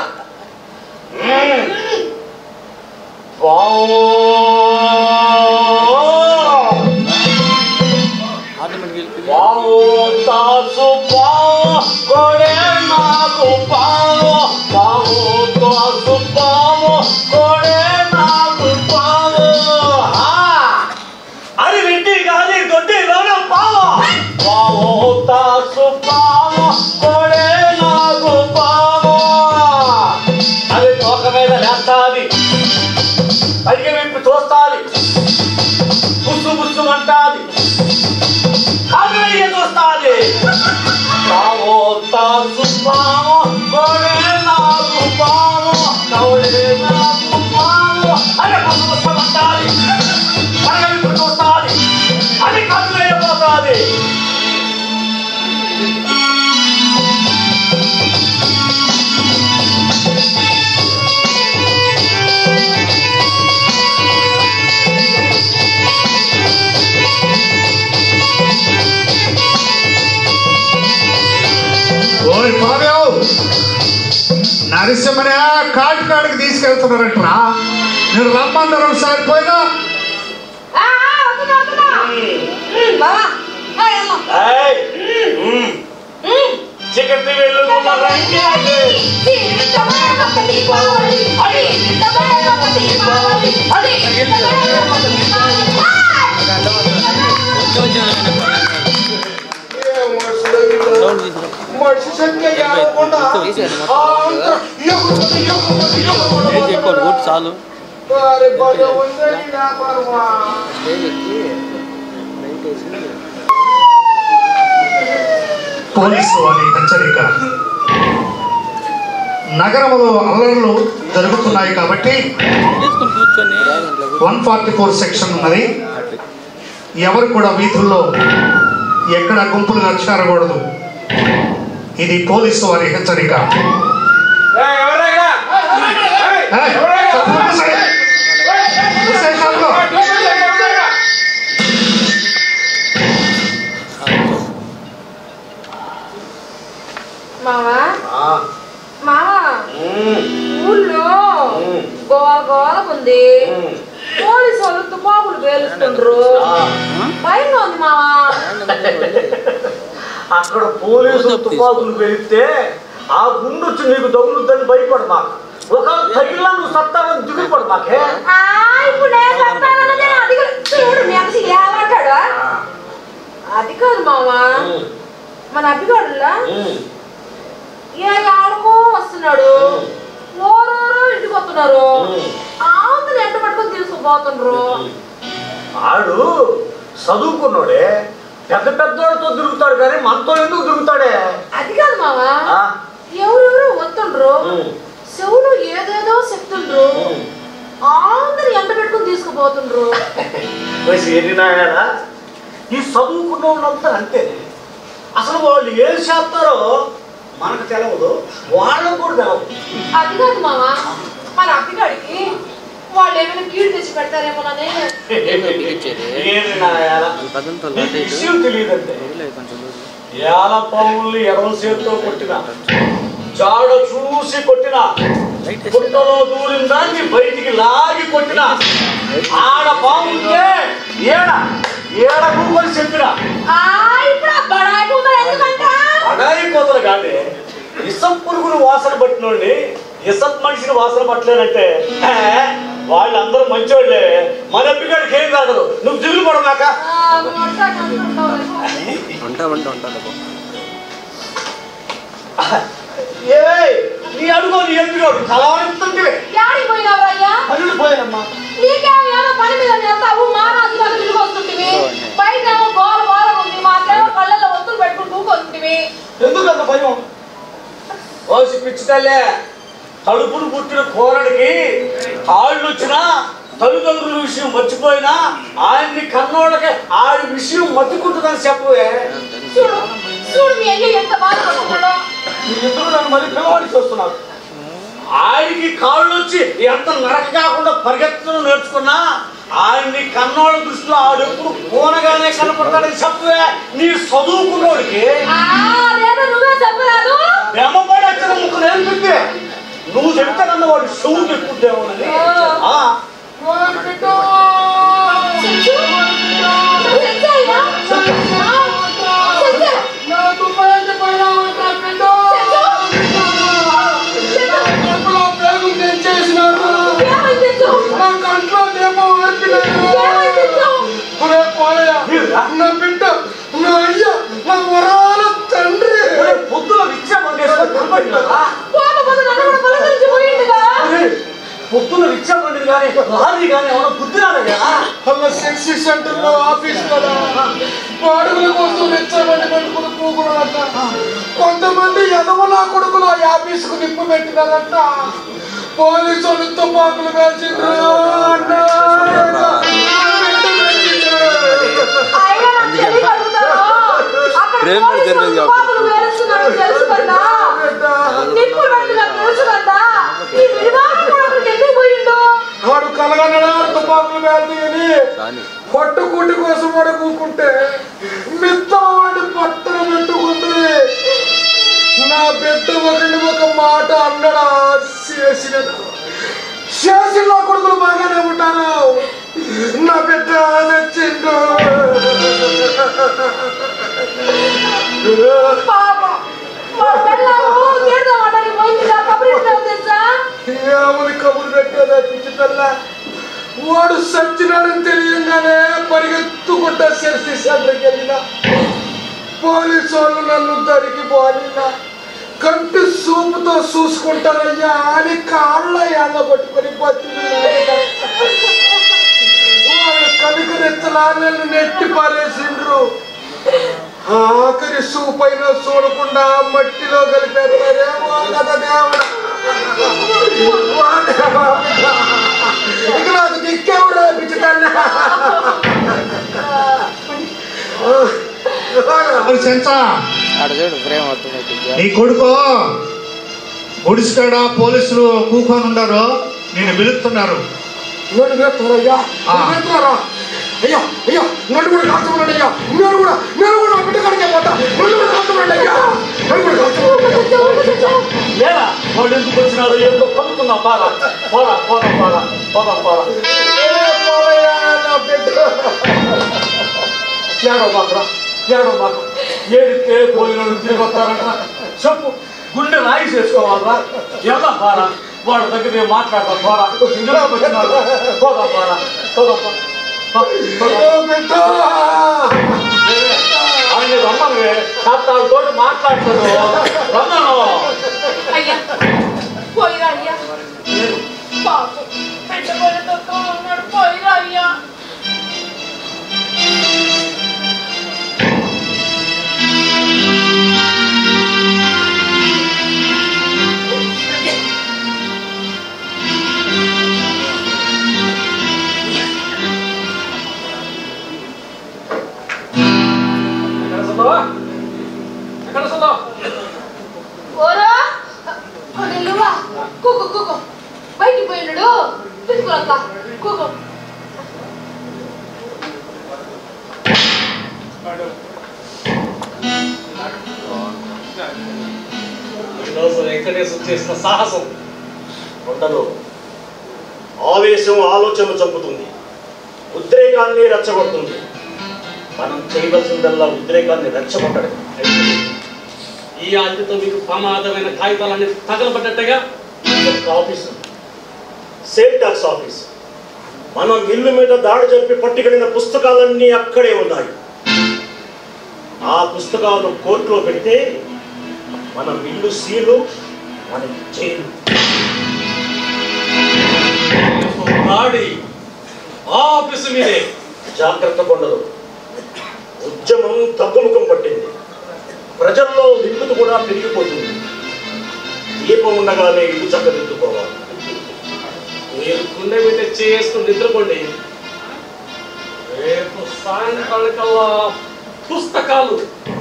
ఆటోమేటిక్ వెళ్ళిపోయింది పావు తాసు పావు కొడే నాకు పావు పావు తాసు పావు కొడే నాకు పావు ఆ! అది వింటి కాదు దొడ్డిలోన పావు పావు తాసు పావు కొడే నాకు పావు అది తోక మీద లేస్తాది అడిగి విప్పి తోస్తాది బుస్సు బుస్సు అంటాది కావేరి చూస్తాది పావో తాసు పావో కోడే నాకు పావో కౌడే నాకు పావో అరే బుస్సు బుస్సు అంటాది అడిగి విప్పి చూస్తాది నరసింహనే కాటికాడికి తీసుకెళ్తున్నారంటరా నేను రమ్మన్నారు ఒకసారి పోయినా ఆ, ఆ, వస్తున్నా, వస్తున్నా. ఉమ్, బావా ఆ, వెళ్దాం. ఏయ్, ఉమ్, ఉమ్. చికెన్ వెళ్ళుకున్న రండి జీవితమే ఒక దీపావళి. జీవితమే ఒక దీపావళి. జీవితమే ఒక దీపావళి. ఆ! ఏ మనుషులు వీళ్ళు? మనిషి సంఖ్య ఏడవకుండా అంత ఎగురుకుంటూ, ఎగురుకుంటూ, ఎగురుకుంటూ చెప్పాడు గుడ్ చాలు వారి భలే ఉందండి ఈ వ్యాపారమా. స్టేజ్ ఎక్కి లైట్ వేసి పోలీసు వారి హెచ్చరిక నగరంలో అల్లర్లు జరుగుతున్నాయి కాబట్టి తీసుకుని కూర్చొని వన్ ఫార్టీ ఫోర్ సెక్షన్ ఉన్నది ఎవరు కూడా వీధుల్లో ఎక్కడ గుంపులుగా చేరకూడదు ఇది పోలీసు వారి హెచ్చరిక ఏయ్, ఎవరా ఇక్కడ? ఏయ్, ఏయ్, ఎవరా ఇక్కడ? తప్పకుండా సరే. విశేషాల్లో మావా ఆ, మావా ఉమ్, ఊళ్ళో ఉమ్, గోల గోల ఉంది ఉమ్. పోలీసు వాళ్ళు తుపాకులు పేలుస్తుండ్రు ఆ, భయంగా ఉంది మావా అక్కడ పోలీసులు తుపాకులు పెరిగితే ఆ గుండు వచ్చి నీకు తగులుద్దని భయపడు మాకు ఒక తగిలినా నువ్వు సత్తావని దిగులు పడు మాకే ఆ, ఇప్పుడు నేను చెప్తానన్నదే అది కాదు. చూడు నెక్స్ట్ ఏమంటాడు అది కాదు మావా ఉమ్, మన అభిగాడులా ఉమ్. ఏ ఆడుకో వస్తున్నాడు ఓరోరో ఇంటికి వస్తున్నారు ఉమ్. ఆంధ్ర ఎంట పట్టుకొని తీసుకుపోతుండ్రు ఆడు చదువుకున్నాడే పెద్ద పెద్దోడితో తిరుగుతాడు కానీ మనతో ఎందుకు తిరుగుతాడే అది కాదు మావా ఆ? ఎవరెవరో వస్తుండ్రు ఉమ్. చెవులు ఏదేదో చెప్తుండ్రు అందరు ఎంట పెట్టుకుని తీసుకుపోతుండ్రు వయసు ఎన్నినాయనా ఈ చదువుకున్న వాళ్ళంతా అంతే అసలు వాళ్ళు ఏం చేస్తారో మనకు తెలవదు వాళ్ళకు కూడా తెలవదు అది కాదు మావా మన అప్పిగాడికి వాళ్ళు ఏమైనా కీడు తెచ్చి పెడతారేమోనని ఇచ్చేది ఏంది నాయాల? పదంతో నీకు విషయం తెలియదంటే వదిలే కొంచెం రోజు ఏల పాముల్ని ఎడవ చేతితో కొట్టిన జాడ చూసి కొట్టిన పుట్టలో దూరిన దాన్ని బయటికి లాగి కొట్టిన ఆడ పాముంటే ఏడ ఏడ కూకొని చెప్పిన ఆ ఇప్పుడు ఆ బడాయి కూతురు ఎందుకంట అడాయి కోతలు కానీ ఇసం పురుగును వాసన పట్టినోడిని ఇసత్ మనిషిని వాసన పట్టలేనంటే హే, వాళ్ళందరూ మంచోళ్ళే మన పిల్లడికి ఏం కాదు నువ్వు దిగులు పడమాక ఆ, నువ్వు అంటాను అనుకుంటావు. ఉంటామంటే ఉంటాను ఏయ్ నీ అడుగు నీ ఎందుకు కలవరిస్తుంటే యాడికి పోయినావు అయ్యా అల్లుడు పోయానమ్మా నీకేమో ఏదో పని మీద వెళ్తావు మానాది వాళ్ళు తిరిగి వస్తుంటివి బయట ఏమో గోల గోల ఉంది మాకేమో కళ్ళల్లో ఒత్తులు పెట్టుకుని దూకొస్తుంటివి ఎందుకు అంత భయం ఓసి పిచ్చి తల్లే కడుపును పుట్టిన కోరడికి కాళ్ళు వచ్చినా తల్లిదండ్రుల విషయం మర్చిపోయినా ఆయన్ని కన్నోళ్ళకి ఆయన విషయం మర్చికుంటుందని చెప్పవే చూడు చూడు మీ అయ్య ఎంత బాధపడుతున్నాడో మీరిద్దరూ నన్ను మళ్ళీ పిలవాడికి వస్తున్నారు ఆయనకి కాళ్ళు వచ్చి ఎంత నరక కాకుండా పరిగెత్తడం నేర్చుకున్నా ఆయన్ని కన్నోళ్ళ దృష్టిలో ఆడెప్పుడు పూనగానే కనపడతాడని చెప్పవే నీ చదువుకున్నోడికి ఆ, అదేదో నువ్వే చెప్పరాదు బ్రహ్మపడి వచ్చిన ముక్కు నేర్పితే నువ్వు చెప్తానన్న వాడు చెవులు ఎక్కుద్దేమోనని ఆ, చెంచు? చెంచు అయ్యా? ఆ, చెంచు. నాకు బయట పడాలంటా బిడ్డ. కడుపులో పేగు తెంచేసినారు. ఏమైంది చెంచు? నా కంట్లో దేమో ఆర్పినారు. ఏమైంది చెంచు? ఒరే పోలయ్య, నా బిడ్డ నా అయ్య నా వరాల తండ్రి ఒరే, పొద్దున విద్య పండేసుకొని కనపడినారా? పోత పోత నన్ను కూడా పలకరించి పోయిండుగా. ఒరే, పొద్దున విద్య పండిది కానీ లారీ కానీ ఏమైనా బుద్ధి రాదయ్యా అలా సెక్సీ సెంటర్ లో ఆఫీస్ కదా బాడుగుల కోసం రెచ్చబండి పెట్టుకుని కూకున్నారంట కొంతమంది ఎదవలా కొడుకులు ఆ ఆఫీస్ కు నిప్పు పెట్టినారంట పోలీసులు తుపాకులు వేసిండ్రు అన్నా. అయినా నాకు తెలియక అడుగుతాను. అక్కడ ప్రేమ పోలీసులు జరిగేది కాబట్టి. తుపాకులు పేలుస్తున్నారని తెలుసు కదా. నిప్పులు పెట్టినట్టు తెలుసు కదా. ఈ విడివాడు కూడా అక్కడికి ఎందుకు పోయిండు? వాడు కలగనడా తుపాకులు వేలని రాని పట్టుకుంటి కోసం వాడు కూకుంటే మిత్తం వాడి పట్టణ పెట్టుకుంది నా బిడ్డ ఒకటి ఒక మాట అన్నడా నా బిడ్డ నచ్చిండు పాపం మా పిల్లలు తీర్థమంటారు మంచిగా కబురించావు తెలుసా ఏమని కబురు పెట్టేదా పిచ్చి పిల్ల వాడు సచ్చినాడని తెలియంగానే పరిగెత్తుకుంటా సెల్ఫీ సెంటర్కి వెళ్ళిన పోలీసు వాళ్ళు నన్ను దరికి పోలినా కంటి సూపుతో చూసుకుంటారయ్యా అని కాళ్ళ ఎండ పట్టుకొని బతికినాడు. వాళ్ళు కనుకరెత్తలా నన్ను నెట్టి పారేసిండ్రు ఆఖరి సూపైన చూడకుండా మట్టిలో కలిపేస్తారేమో కదా దేవుడా వా దేవా. ఇక నాకు దిక్కేవుడా పిచ్చితల్లి మరి చెంచా ఆడ చూడు ప్రేమ వస్తుంది దివ్య. నీ కొడుకు గుడిసికాడ పోలీసులు కూకొని ఉన్నారు నేను పిలుస్తున్నారు నన్ను వేస్తున్నారయ్యా వేస్తున్నారా అయ్యా అయ్యా నన్ను కూడా కాల్చమనండి అయ్యా నేను కూడా నేను కూడా బిడ్డ కడిగే పోతా నన్ను కూడా కాల్చమనండి అయ్యా నన్ను కూడా కాల్చమనండి లేదా వాళ్ళు ఎందుకు వచ్చినారో ఏంటో కనుక్కున్నా పారా పోరా పోరా పోరా పోరా పోరా ఏడో మాత్రం ఏడో మాత్రం ఏడితే పోయిన వాళ్ళు తిరిగి వస్తారంట చెప్పు గుండె రాయి చేసుకోవాలరా ఎలా పారా వాళ్ళ దగ్గర నేను మాట్లాడతా పోరా ఎందుకు వచ్చినారు పోదా పోరా పోదా పో. పో, పోదా. ఆయన రమ్మని తాతతో మాట్లాడతాడు రమ్మను అయ్యా పోయిరా అయ్యా పాపం పెద్ద పిల్లలతో ఉన్నాడు పోయిరా అయ్యా ఎక్కడ చదవా ఎక్కడ చదవా ఓరా నిల్లువా కుకు కుకు బయటికి పోయినాడు తీసుకురా కుకు ఈరోజు వెంకటేశ్వర చేసిన సాహసం ఉండదు ఆవేశం ఆలోచన చంపుతుంది ఉద్రేకాన్ని రెచ్చగొడుతుంది మనం చేయవలసిందల్లా ఉద్రేకాన్ని రెచ్చగొట్టడం ఈ ఆజ్ఞతో మీకు ప్రమాదమైన కాగితాలన్నీ తగలబడ్డట్టుగా ఒక ఆఫీసు సేల్ టాక్స్ ఆఫీస్ మనం ఇల్లు మీద దాడి జరిపి పట్టుకెళ్ళిన పుస్తకాలన్నీ అక్కడే ఉన్నాయి ఆ పుస్తకాలు కోర్టులో పెడితే మన ఇల్లు సీలు మనకి జైలు దాడి ఆఫీసు మీదే జాగ్రత్త కొండలు ఉద్యమం తగ్గుముఖం పట్టింది ప్రజల్లో విద్యుత్ కూడా పెరిగిపోతుంది దీపం ఉండగానే ఇల్లు చక్కదిద్దుకోవాలి మీరు గుండె మీద చేసుకుని నిద్రపోండి రేపు సాయంకాలకల్లా పుస్తకాలు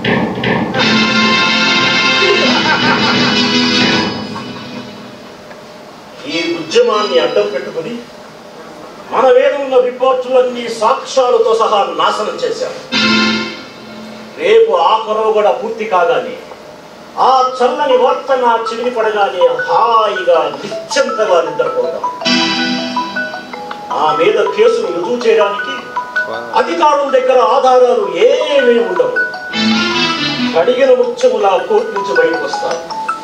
ఈ ఉద్యమాన్ని అడ్డం పెట్టుకుని మన వేదంలో రిపోర్టులన్నీ సాక్ష్యాలతో సహా నాశనం చేశారు రేపు ఆ కొరవ కూడా పూర్తి కాగానే ఆ చల్లని వార్త నా చిరిగి పడగానే హాయిగా నిశ్చంతగా నిద్రపోతాం ఆ మీద కేసును రుజువు చేయడానికి అధికారుల దగ్గర ఆధారాలు ఏమీ ఉండవు అడిగిన ముత్యములా కోర్టు నుంచి బయటకు వస్తారు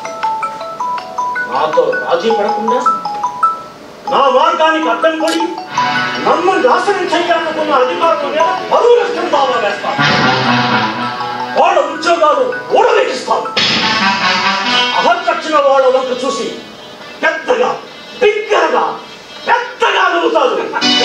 నాతో రాజీ పడకుండా నా మార్గానికి అడ్డం పడి నన్ను నాశనం చేయాలనుకున్న అధికారుల మీద పరువు నష్టం దావా వేస్తాను వాళ్ళ ఉద్యోగాలు ఊడబెట్టిస్తాను అహర్చచ్చిన వాళ్ళ వంక చూసి పెద్దగా బిగ్గరగా పెద్దగా నవ్వుతారు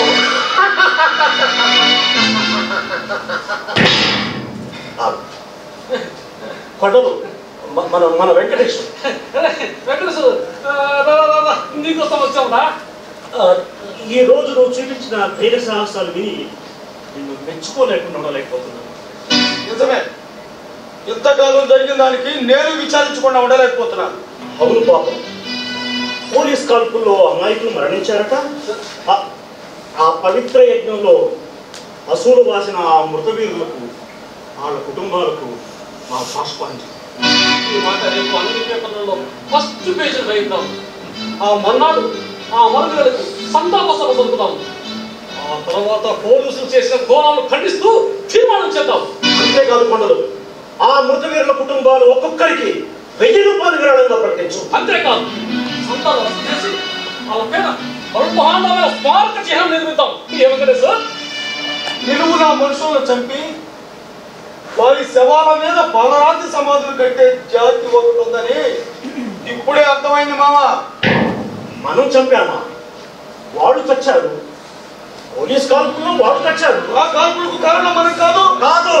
కొడలు మ- మన మన వెంకటేశ్వర వెంకటేశ్వర ఆ, రా, రా, రా, రా. నీకోసం వచ్చావురా ఆ, ఈ రోజు నువ్వు చూపించిన ధైర్య సాహసాలు విని నిన్ను మెచ్చుకోలేకుండా ఉండలేకపోతున్నాను నిజమే ఇంతకాలం జరిగిన దానికి నేను విచారించకుండా ఉండలేకపోతున్నాను అవును పాపం పోలీస్ కాల్పుల్లో అమాయకులు మరణించారట ఆ- ఆ పవిత్ర యజ్ఞంలో అసూలు వాసిన ఆ మృతవీరులకు వాళ్ళ కుటుంబాలకు మా బాష్పాంజలి ఈ మాట రేపు అన్ని పేపర్లలో ఫస్ట్ పేజీ వేయిద్దాం ఆ మర్నాడు ఆ మరుగులకు సంతాప సభ జరుపుదాం ఆ తర్వాత పోలీసులు చేసిన ఘోరాలను ఖండిస్తూ తీర్మానం చేద్దాం అంతేకాదు కొండలు ఆ మృతవీరుల కుటుంబాలు ఒక్కొక్కరికి వెయ్యి రూపాయలు విరాళంగా ప్రకటించు అంతేకాదు సంతానం రద్దు చేసి వాళ్ళ పేర బ్రహ్మాండమైన స్మారక చిహ్నం నిర్మిద్దాం ఏమంటే సార్ నిలువున మనుషులను చంపి వారి శవాల మీద పాలరాతి సమాధులు కట్టే జాతి ఒకటి ఉందని ఇప్పుడే అర్థమైంది మామ మనం చంపామా వాళ్ళు చచ్చారు పోలీస్ కాల్పుల్లో వాళ్ళు చచ్చారు ఆ కాల్పులకు కారణం మనం కాదు కాదు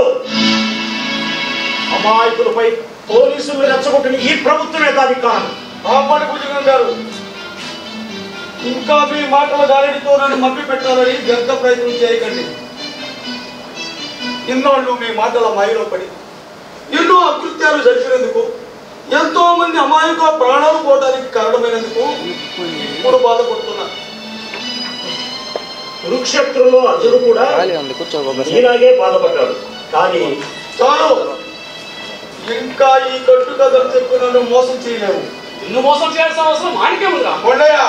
అమాయకులపై పోలీసులు రెచ్చగొట్టిన ఈ ప్రభుత్వమే దానికి కారణం ఆపాటి భుజంగం గారు ఇంకా మీ మాటల గాలితో నన్ను మభ్య పెట్టాలని వ్యర్థ ప్రయత్నం చేయకండి ఇన్నాళ్ళు మీ మాటల మాయలో పడి ఎన్నో అకృత్యాలు జరిగినందుకు ఎంతో మంది అమాయకుల ప్రాణాలు పోవడానికి కారణమైనందుకు ఇప్పుడు బాధపడుతున్నా కురుక్షేత్రంలో అర్జును కూడా ఖాళీ ఉంది కూర్చో ఒకసారి నీలాగే బాధపడ్డాడు కానీ చాలు ఇంకా ఈ కట్టు కథలు చెప్పి నన్ను మోసం చేయలేవు నిన్ను మోసం చేయాల్సిన అవసరం ఆయనకే ఉందా కొండయ్య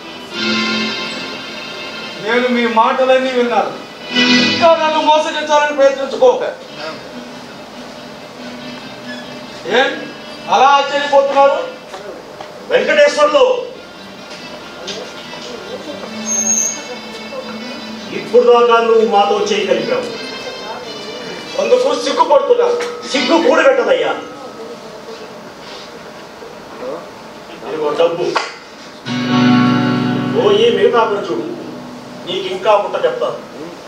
నేను మీ మాటలన్నీ విన్నాను ఇంకా నన్ను మోసగించాలని ప్రయత్నించుకో ఏం అలా ఆశ్చర్యపోతున్నారు వెంకటేశ్వర్లు ఇప్పుడు దాకా నువ్వు మాతో చేయి కలిపావు అందుకు సిగ్గుపడుతున్నా సిగ్గు కూడబెట్టదయ్యా ఇదిగో డబ్బు పోయి మిగతా పని చూడు నీకు ఇంకా ముట్ట చెప్తాను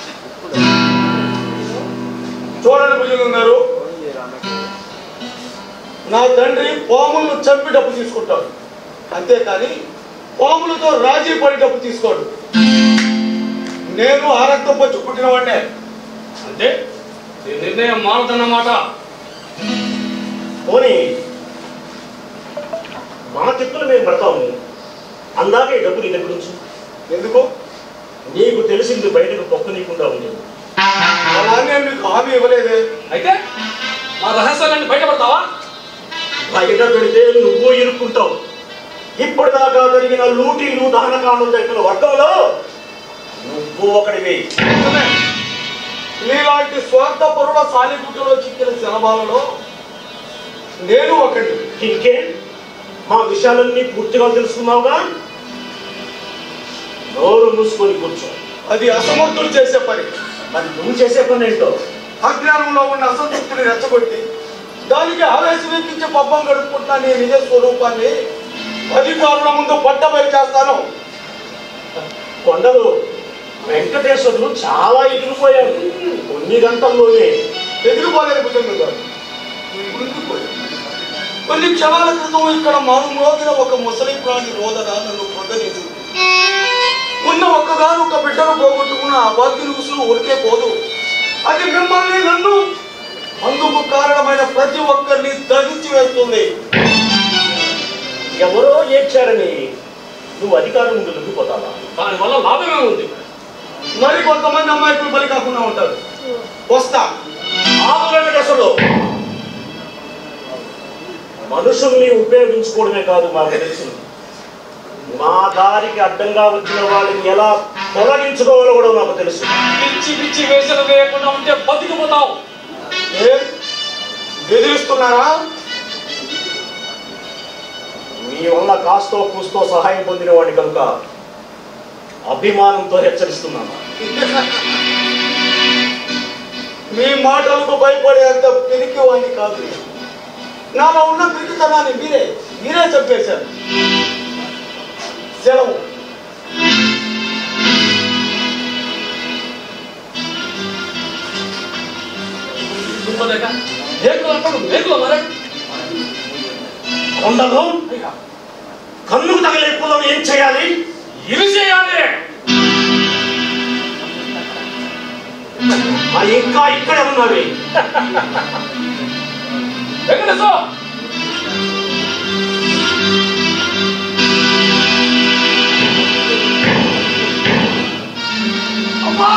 చూడండి భుజంగం గారు నా తండ్రి పాములను చంపి డబ్బు తీసుకుంటాడు అంతేకాని పాములతో రాజీ పడి డబ్బు తీసుకోడు నేను ఆ రక్తం వచ్చి పుట్టిన వాడినే అంటే నీ నిర్ణయం మారదన్నమాట పోనీ మా చెప్పులు మేము పడతాము అందాక ఈ డబ్బు నీ దగ్గర ఉంచు ఎందుకు నీకు తెలిసింది బయటకు పొక్కనీయకుండా ఉంది అలా నేను మీకు హామీ ఇవ్వలేదే అయితే మా రహస్యాలన్నీ బయటపడతావా బయట పెడితే నువ్వు ఇరుక్కుంటావు ఇప్పటిదాకా జరిగిన లూటీలు దహనకాండం జరిగిన వర్గంలో నువ్వు ఒకడివి నిజమే. నీలాంటి స్వార్థ పరుల సాలిగుడ్డలో చిక్కిన శనబాలలో నేను ఒకటి ఇంకే మా విషయాలన్నీ పూర్తిగా తెలుసుకున్నావుగా నోరు మూసుకొని కూర్చో అది అసమర్థులు చేసే పని మరి నువ్వు చేసే పని ఏంటో అజ్ఞానంలో ఉన్న అసంతృప్తిని రెచ్చగొట్టి దానికి ఆవేశం ఎక్కించి పబ్బం గడుపుకుంటున్న నీ నిజ స్వరూపాన్ని అధికారుల ముందు పట్టబయలు చేస్తాను కొండలు వెంకటేశ్వరులు చాలా ఎగిరిపోయారు కొన్ని గంటల్లోనే ఎదిగిపోలేదు భుజంగ గారు ఉరికిపోయాడు. కొన్ని క్షణాల క్రితం ఇక్కడ మారుమ్రోగిన ఒక ముసలి ప్రాణి రోదన నన్ను పొందనిసింది ఉన్న ఒక్కగాను ఒక బిడ్డను పోగొట్టుకున్న ఆ భాగ్య రుసులు ఉరికే పోదు అది మిమ్మల్ని నన్ను అందుకు కారణమైన ప్రతి ఒక్కరిని దహించి వేస్తుంది ఎవరో ఏడ్చారని నువ్వు అధికారం ముందు లొంగిపోతావా దానివల్ల లాభమే ఉంది మరి కొంతమంది అమ్మాయికులు బలి కాకుండా ఉంటారు వస్తా ఆకు వెంకటేశ్వరులు మనుషుల్ని ఉపయోగించుకోవడమే కాదు మాకు తెలుసు మా దారికి అడ్డంగా వచ్చిన వాళ్ళని ఎలా తొలగించుకోవాలో కూడా మాకు తెలుసు పిచ్చి పిచ్చి వేషాలు వేయకుండా ఉంటే బతికిపోతావు ఏం బెదిరిస్తున్నారా మీ వల్ల కాస్తో కూస్తో సహాయం పొందిన వాడిని కనుక అభిమానంతో హెచ్చరిస్తున్నాను మీ మాటలకు భయపడేంత పిరికి వాడిని కాదు నేను. నాలో ఉన్న పిరికితనాన్ని మీరే మీరే చెప్పేశారు సెలవు దుంపదేక మేకులు అంటాడు మేకులు మరి కొండలు కన్నుకు తగిలే పుల్లను ఏం చేయాలి ఇవి చేయాలి మరి ఇంకా ఇక్కడే ఉన్నవి వెంకటేశ్వర అమ్మా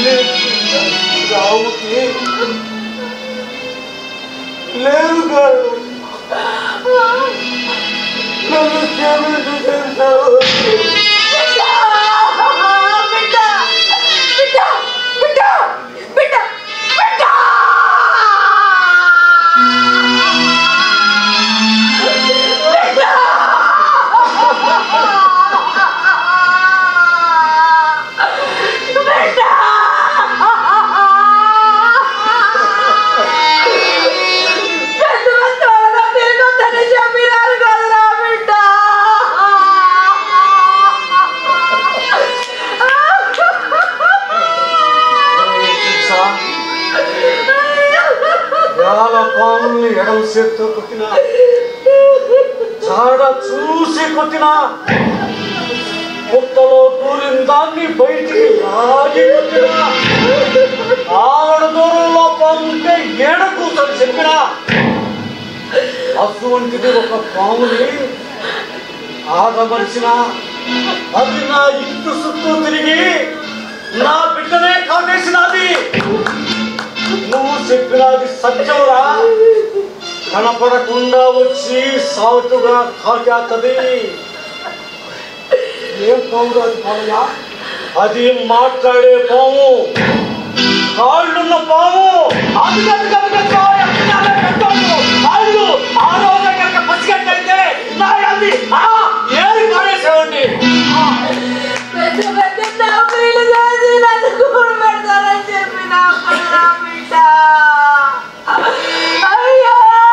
రావుకి లేరు గారు నన్ను క్షమించు బిడ్డ బిడ్డ బిడ్డ బిడ్డ బిడ్డ వేల పాముల్ని ఎడమ చేత్తో కొట్టిన చాడ చూసి కొట్టిన పుట్టలో దూరిన దాన్ని బయటికి లాగి కొట్టిన ఆవిడ దూరంలో పాముంటే ఏడ కూర్చొని చెప్పిన అటువంటిది ఒక పాముని ఆగమరిచిన అది నా ఇంటి చుట్టూ తిరిగి నా బిడ్డనే కాటేసినది నువ్వు చెప్పినది సత్యమురా కనపడకుండా వచ్చి సాటుగా కాటేస్తుంది ఏం పాము అది పాములా అది మాట్లాడే పాము కాళ్ళున్న పాము అది అది అది అది కాయ, అది పెట్టొద్దు. కాళ్ళు ఆ రోజే కనుక పసిగట్టయితే నా అది ఆ ఏరి పాడేసేవండి పెద్ద పెద్ద నౌకరీలు చేసి నన్ను కూడు పెడతారని చెప్పి నా నా బిడ్డ అయ్యో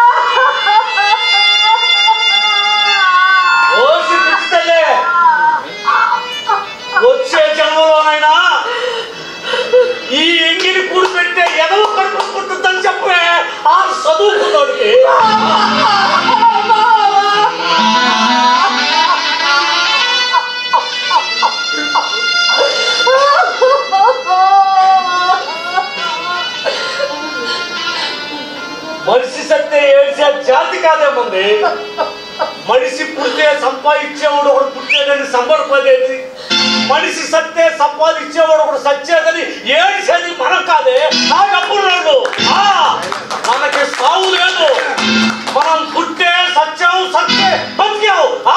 ఓసి పిచ్చితల్లే వచ్చే జన్మలోనైనా ఈ ఎంగిలి కూడి పెట్టే ఎదవ కడుపు పుట్టుద్దని చెప్పే ఆ చదువుకున్నోడికి మనిషి సత్తే ఏడ్చే జాతి కాదేముంది మనిషి పుడితే సంపాదించేవాడు ఒకడు పుట్టాడని సంబరపడేది మనిషి సత్తే సంపాదించేవాడు ఒకడు సచ్చేదని ఏడ్చేది మనం కాదే నా డబ్బున్నాడు మనకి సావు లేదు మనం పుట్టే సత్యం సత్తే బతికావు ఆ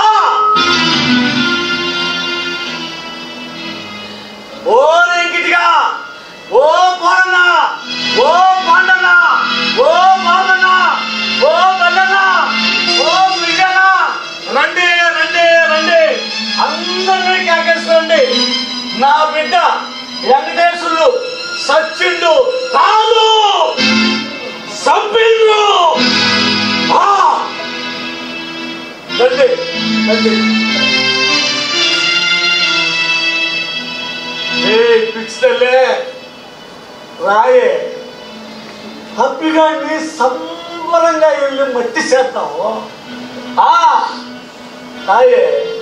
ఓ వెంకిటిగా ఓ పోరన్న ఓ పండన్న ఓ మాదన్న ఓ బల్లన్న ఓ మిగన రండి రండి రండి అందరినీ కేకేసుకోండి నా బిడ్డ వెంకటేశ్వరుడు సచ్చిండు కాదు సంపిండు ఆ! రండి రండి ఏ పిచ్చితల్లే రాయే హ్యాపీగా నీ సంబరంగా వెళ్ళి మట్టి చేస్తావు ఆ రాయే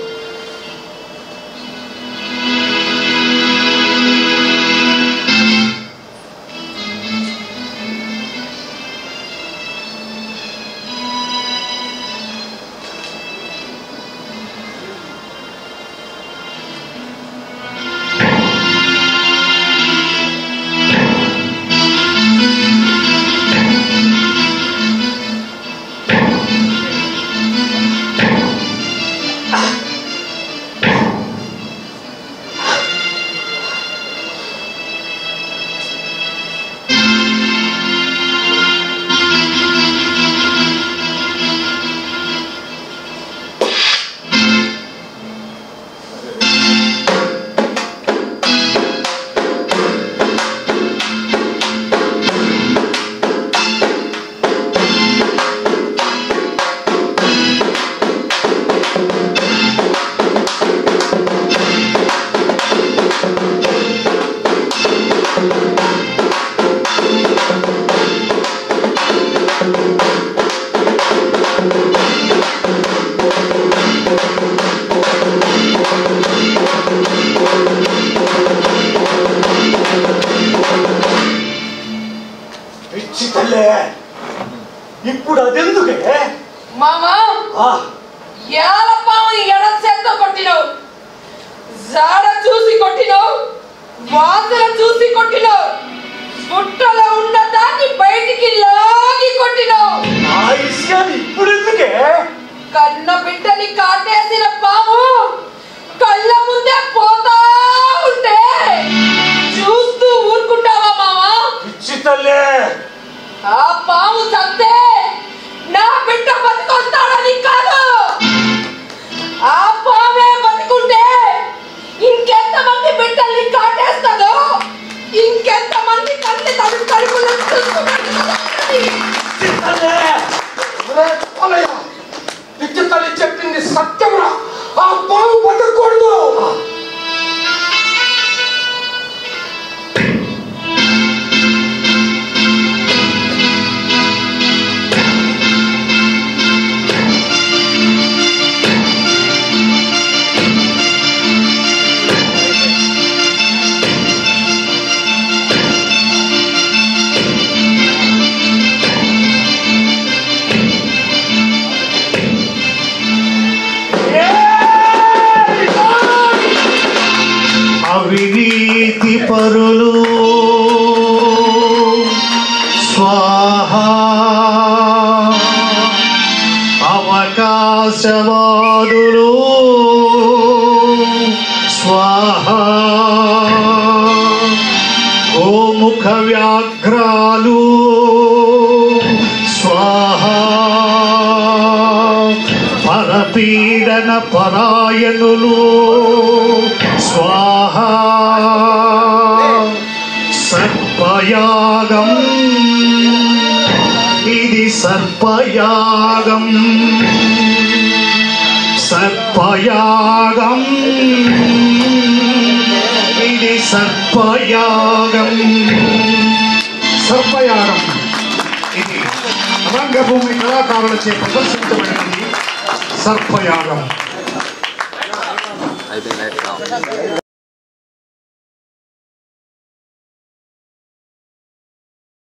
పిచ్చి తల్లే ఇప్పుడు అదెందుకే మామా ఆ, ఏలపావుని ఎడం చేత్తో కొట్టినావు జాడ చూసి కొట్టినావు వాసన చూసి కొట్టినావు పుట్టలో ఉన్న దాన్ని బయటికి లాగి కొట్టినావు ఆ విషయాన్ని ఇప్పుడు ఎందుకే కన్న బిడ్డని కాటేసిన పాము కళ్ళ ముందే పోతా ఉంటే చూస్తూ ఊరుకుంటావా మావా పిచ్చి తల్లే ఆ పాము చస్తే నా బిడ్డ బతికొస్తాడని కాదు ఆ పామే బతికుంటే ఇంకెంతమంది బిడ్డల్ని కాటేస్తాడో ఇంకెంతమంది తల్లి తల్లి కడుపులో చూసుకుంటాడో తల్లే ఒరే పోలయ్య, పిచ్చి తల్లి చెప్పింది సత్యమురా ఆ పాము బతకూడదు అవినీతి పరులు స్వాహ అవకాశవాదులు స్వాహ గోముఖ వ్యాఘ్రాలు స్వాహ పరపీడన పరాయణులు స్వాహ సర్పయాగం ఇది సర్పయాగం సర్పయాగం ఇది సర్పయాగం సర్పయాగం ఇది రంగభూమి కళాకారులచే ప్రదర్శించబడినది సర్పయాగం అయిపోయింది